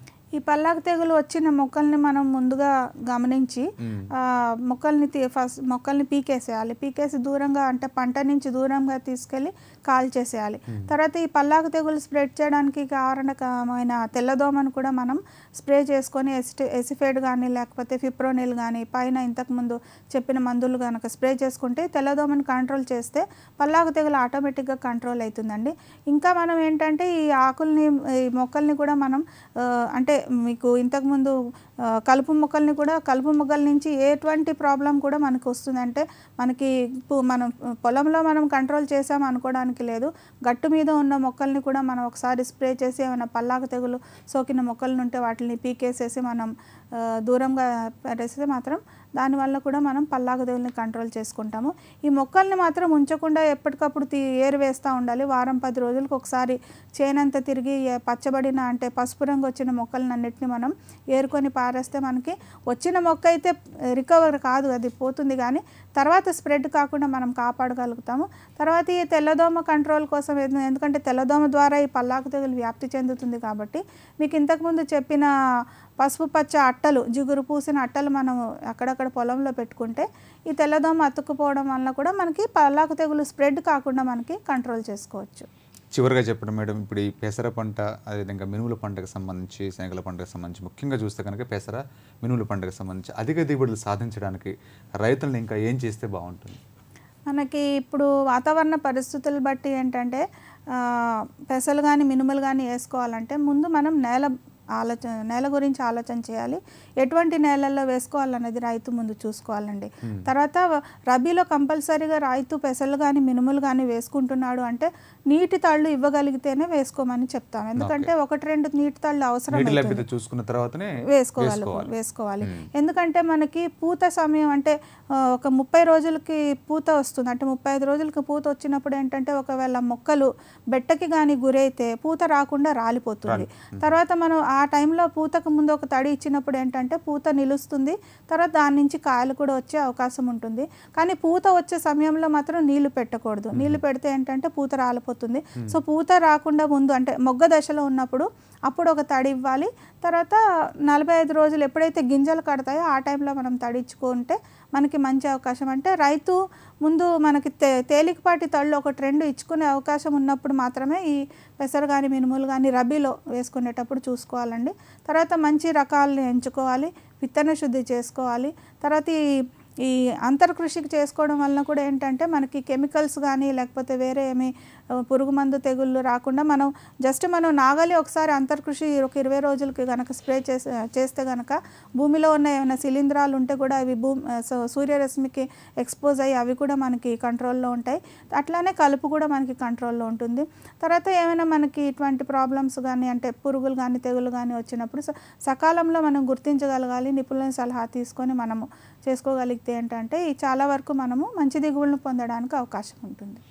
ఈ పల్లాకు తెగులు వచ్చిన మొక్కల్ని మనం ముందుగా గమనించి మ్మ్. ఆ, మొక్కల్ని తీ- ఫస్ట్ మొక్కల్ని పీకేసేయాలి పీకేసి దూరంగా అంటే పంట నుంచి దూరంగా తీసుకెళ్ళి కాల్ చేసేయాలి తర్వాత ఈ పల్లాకు తెగులు స్ప్రెడ్ చేయడానికి కారణకమైన తెల్లదోమను కూడా మనం స్ప్రే చేసుకొని ఎసిటి ఎసిఫేడ్ కానీ లేకపోతే ఫిప్రోనిల్ కానీ పైన ఇంతకుముందు చెప్పిన మందులు కనుక స్ప్రే చేసుకుంటే తెల్లదోమని కంట్రోల్ చేస్తే పల్లాకు తెగులు ఆటోమేటిక్గా కంట్రోల్ అవుతుందండి ఇంకా మనం ఏంటంటే ఈ ఆకుల్ని ఈ మొక్కల్ని కూడా మనం ఆ, అంటే మీకు ఇంతకుముందు ఆ, కలుపు మొక్కల్ని కూడా కలుపు మొక్కల నుంచి ఎటువంటి ప్రాబ్లం కూడా మనకు వస్తుందంటే మనకి పు- మనం పొలంలో మనం కంట్రోల్ చేసాం అనుకోవడానికి లేదు గట్టు మీద ఉన్న మొక్కల్ని కూడా మనం ఒకసారి స్ప్రే చేసి ఏమైనా పల్లాకు తెగులు సోకిన మొక్కలు ఉంటే వాటిని పీకేసేసి మనం ఆ, దూరంగా పెట్టేస్తే మాత్రం దానివల్ల కూడా మనం పల్లాకు తెగుల్ని కంట్రోల్ చేసుకుంటాము ఈ మొక్కల్ని మాత్రం ఉంచకుండా ఎప్పటికప్పుడు తీ ఏరు వేస్తూ ఉండాలి వారం పది రోజులకు ఒకసారి చేనంతా తిరిగి ఏ- పచ్చబడిన అంటే పసుపు రంగు వచ్చిన మొక్కలను అన్నిటిని మనం ఏరుకొని పారేస్తే మనకి వచ్చిన మొక్క అయితే రికవర్ కాదు అది పోతుంది కానీ తర్వాత స్ప్రెడ్ కాకుండా మనం కాపాడగలుగుతాము తర్వాత ఈ తెల్లదోమ కంట్రోల్ కోసం ఎందు- ఎందుకంటే తెల్లదోమ ద్వారా ఈ పల్లాకు తెగులు వ్యాప్తి చెందుతుంది కాబట్టి మీకు ఇంతకుముందు చెప్పిన పసుపు పచ్చ అట్టలు జిగురు పూసిన అట్టలు మనం అక్కడక్కడ పొలంలో పెట్టుకుంటే ఈ తెల్లదోమ అతుక్కుపోవడం వల్ల కూడా మనకి పల్లాకు తెగులు స్ప్రెడ్ కాకుండా మనకి కంట్రోల్ చేసుకోవచ్చు చివరిగా చెప్పడం మేడం ఇప్పుడు ఈ పెసర పంట అదేవిధంగా మినుముల పంటకు సంబంధించి శనగల పంటకు సంబంధించి ముఖ్యంగా చూస్తే కనుక పెసర మినుముల పంటకు సంబంధించి అధిక దిగుబడులు సాధించడానికి రైతులను ఇంకా ఏం చేస్తే బాగుంటుంది మనకి ఇప్పుడు వాతావరణ పరిస్థితులు బట్టి ఏంటంటే ఆ, పెసలు కానీ మినుములు కానీ వేసుకోవాలంటే ముందు మనం నేల ఆలోచన నేల గురించి ఆలోచన చేయాలి ఎటువంటి నేలల్లో వేసుకోవాలన్నది రైతు ముందు చూసుకోవాలండి తర్వాత వ- రబీలో కంపల్సరీగా రైతు పెసలు కానీ మినుములు కానీ వేసుకుంటున్నాడు అంటే నీటి తాళ్ళు ఇవ్వగలిగితేనే వేసుకోమని చెప్తాం ఎందుకంటే ఒకటి రెండు నీటి తాళ్ళు అవసరం నీటి అవుతుంది. లభ్యత చూసుకున్న తర్వాతనే వేసుకోవాలి వేసుకోవాలి ఎందుకంటే మనకి పూత సమయం అంటే ఆ, ఒక ముప్పై రోజులకి పూత వస్తుంది అంటే ముప్పై ఐదు రోజులకి పూత వచ్చినప్పుడు ఏంటంటే ఒకవేళ మొక్కలు బెట్టకి కానీ గురైతే పూత రాకుండా రాలిపోతుంది తర్వాత మనం ఆ టైంలో పూతకు ముందు ఒక తడి ఇచ్చినప్పుడు ఏంటంటే పూత నిలుస్తుంది తర్వాత దాని నుంచి కాయలు కూడా వచ్చే అవకాశం ఉంటుంది కానీ పూత వచ్చే సమయంలో మాత్రం నీళ్లు పెట్టకూడదు నీళ్లు పెడితే ఏంటంటే పూత రాలిపోతుంది సో పూత రాకుండా ముందు అంటే మొగ్గ దశలో ఉన్నప్పుడు అప్పుడు ఒక తడి ఇవ్వాలి తర్వాత నలభై ఐదు రోజులు ఎప్పుడైతే గింజలు కడతాయో ఆ టైంలో మనం తడిచ్చుకుంటే మనకి మంచి అవకాశం అంటే రైతు ముందు మనకి తే తేలికపాటి తళ్ళు ఒకటి రెండు ఇచ్చుకునే అవకాశం ఉన్నప్పుడు మాత్రమే ఈ పెసరు కానీ మినుములు కానీ రబీలో వేసుకునేటప్పుడు చూసుకోవాలండి తర్వాత మంచి రకాలను ఎంచుకోవాలి విత్తన శుద్ధి చేసుకోవాలి తర్వాత ఈ ఈ అంతర్కృషికి చేసుకోవడం వలన కూడా ఏంటంటే మనకి కెమికల్స్ కానీ లేకపోతే వేరే ఏమి ఆ, పురుగు మందు తెగుళ్ళు రాకుండా మనం జస్ట్ మనం నాగలి ఒకసారి అంతర్కృషి ఒక ఇరవై రోజులకి కనుక స్ప్రే చేసే చేస్తే కనుక భూమిలో ఉన్న ఏమైనా శిలీంధ్రాలు ఉంటే కూడా అవి భూ సో సూర్యరశ్మికి ఎక్స్పోజ్ అయ్యి అవి కూడా మనకి కంట్రోల్లో ఉంటాయి అట్లానే కలుపు కూడా మనకి కంట్రోల్లో ఉంటుంది తర్వాత ఏమైనా మనకి ఇటువంటి ప్రాబ్లమ్స్ కానీ అంటే పురుగులు కానీ తెగులు కానీ వచ్చినప్పుడు స- సకాలంలో మనం గుర్తించగలగాలి నిపుణుల సలహా తీసుకొని మనము చేసుకోగలిగితే ఏంటంటే ఈ చాలా వరకు మనము మంచి దిగుబడులను పొందడానికి అవకాశం ఉంటుంది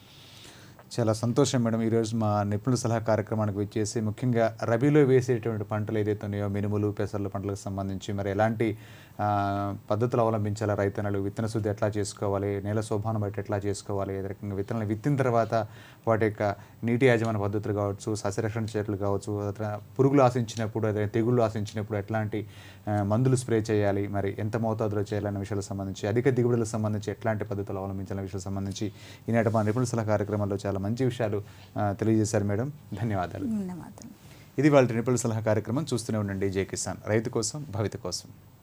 చాలా సంతోషం మేడం ఈరోజు మా నిపుణుల సలహా కార్యక్రమానికి వచ్చేసి ముఖ్యంగా రబీలో వేసేటువంటి పంటలు ఏదైతే ఉన్నాయో మినుములు పెసర్ల పంటలకు సంబంధించి మరి ఎలాంటి ఆ, పద్ధతులు అవలంబించాలి రైతన్నలు విత్తన శుద్ధి ఎట్లా చేసుకోవాలి నేల శోభాను బట్టి ఎట్లా చేసుకోవాలి అదే రకంగా విత్తనాలు విత్తిన తర్వాత వాటి యొక్క నీటి యాజమాన్య పద్ధతులు కావచ్చు సస్యరక్షణ చర్యలు కావచ్చు అట్లా పురుగులు ఆశించినప్పుడు అదే తెగుళ్ళు ఆశించినప్పుడు ఎట్లాంటి ఆ, మందులు స్ప్రే చేయాలి మరి ఎంత మోతాదులో చేయాలనే విషయాలకు సంబంధించి అధిక దిగుబడులకు సంబంధించి ఎట్లాంటి పద్ధతులు అవలంబించాలనే విషయాలకు సంబంధించి ఈనాటి మా నిపుణుల సలహా కార్యక్రమంలో చాలా మంచి విషయాలు ఆ, తెలియజేశారు మేడం ధన్యవాదాలు ధన్యవాదాలు ఇది వాళ్ళ నిపుణుల సలహా కార్యక్రమం చూస్తూనే ఉండండి జే కిసాన్ రైతు కోసం భవిత కోసం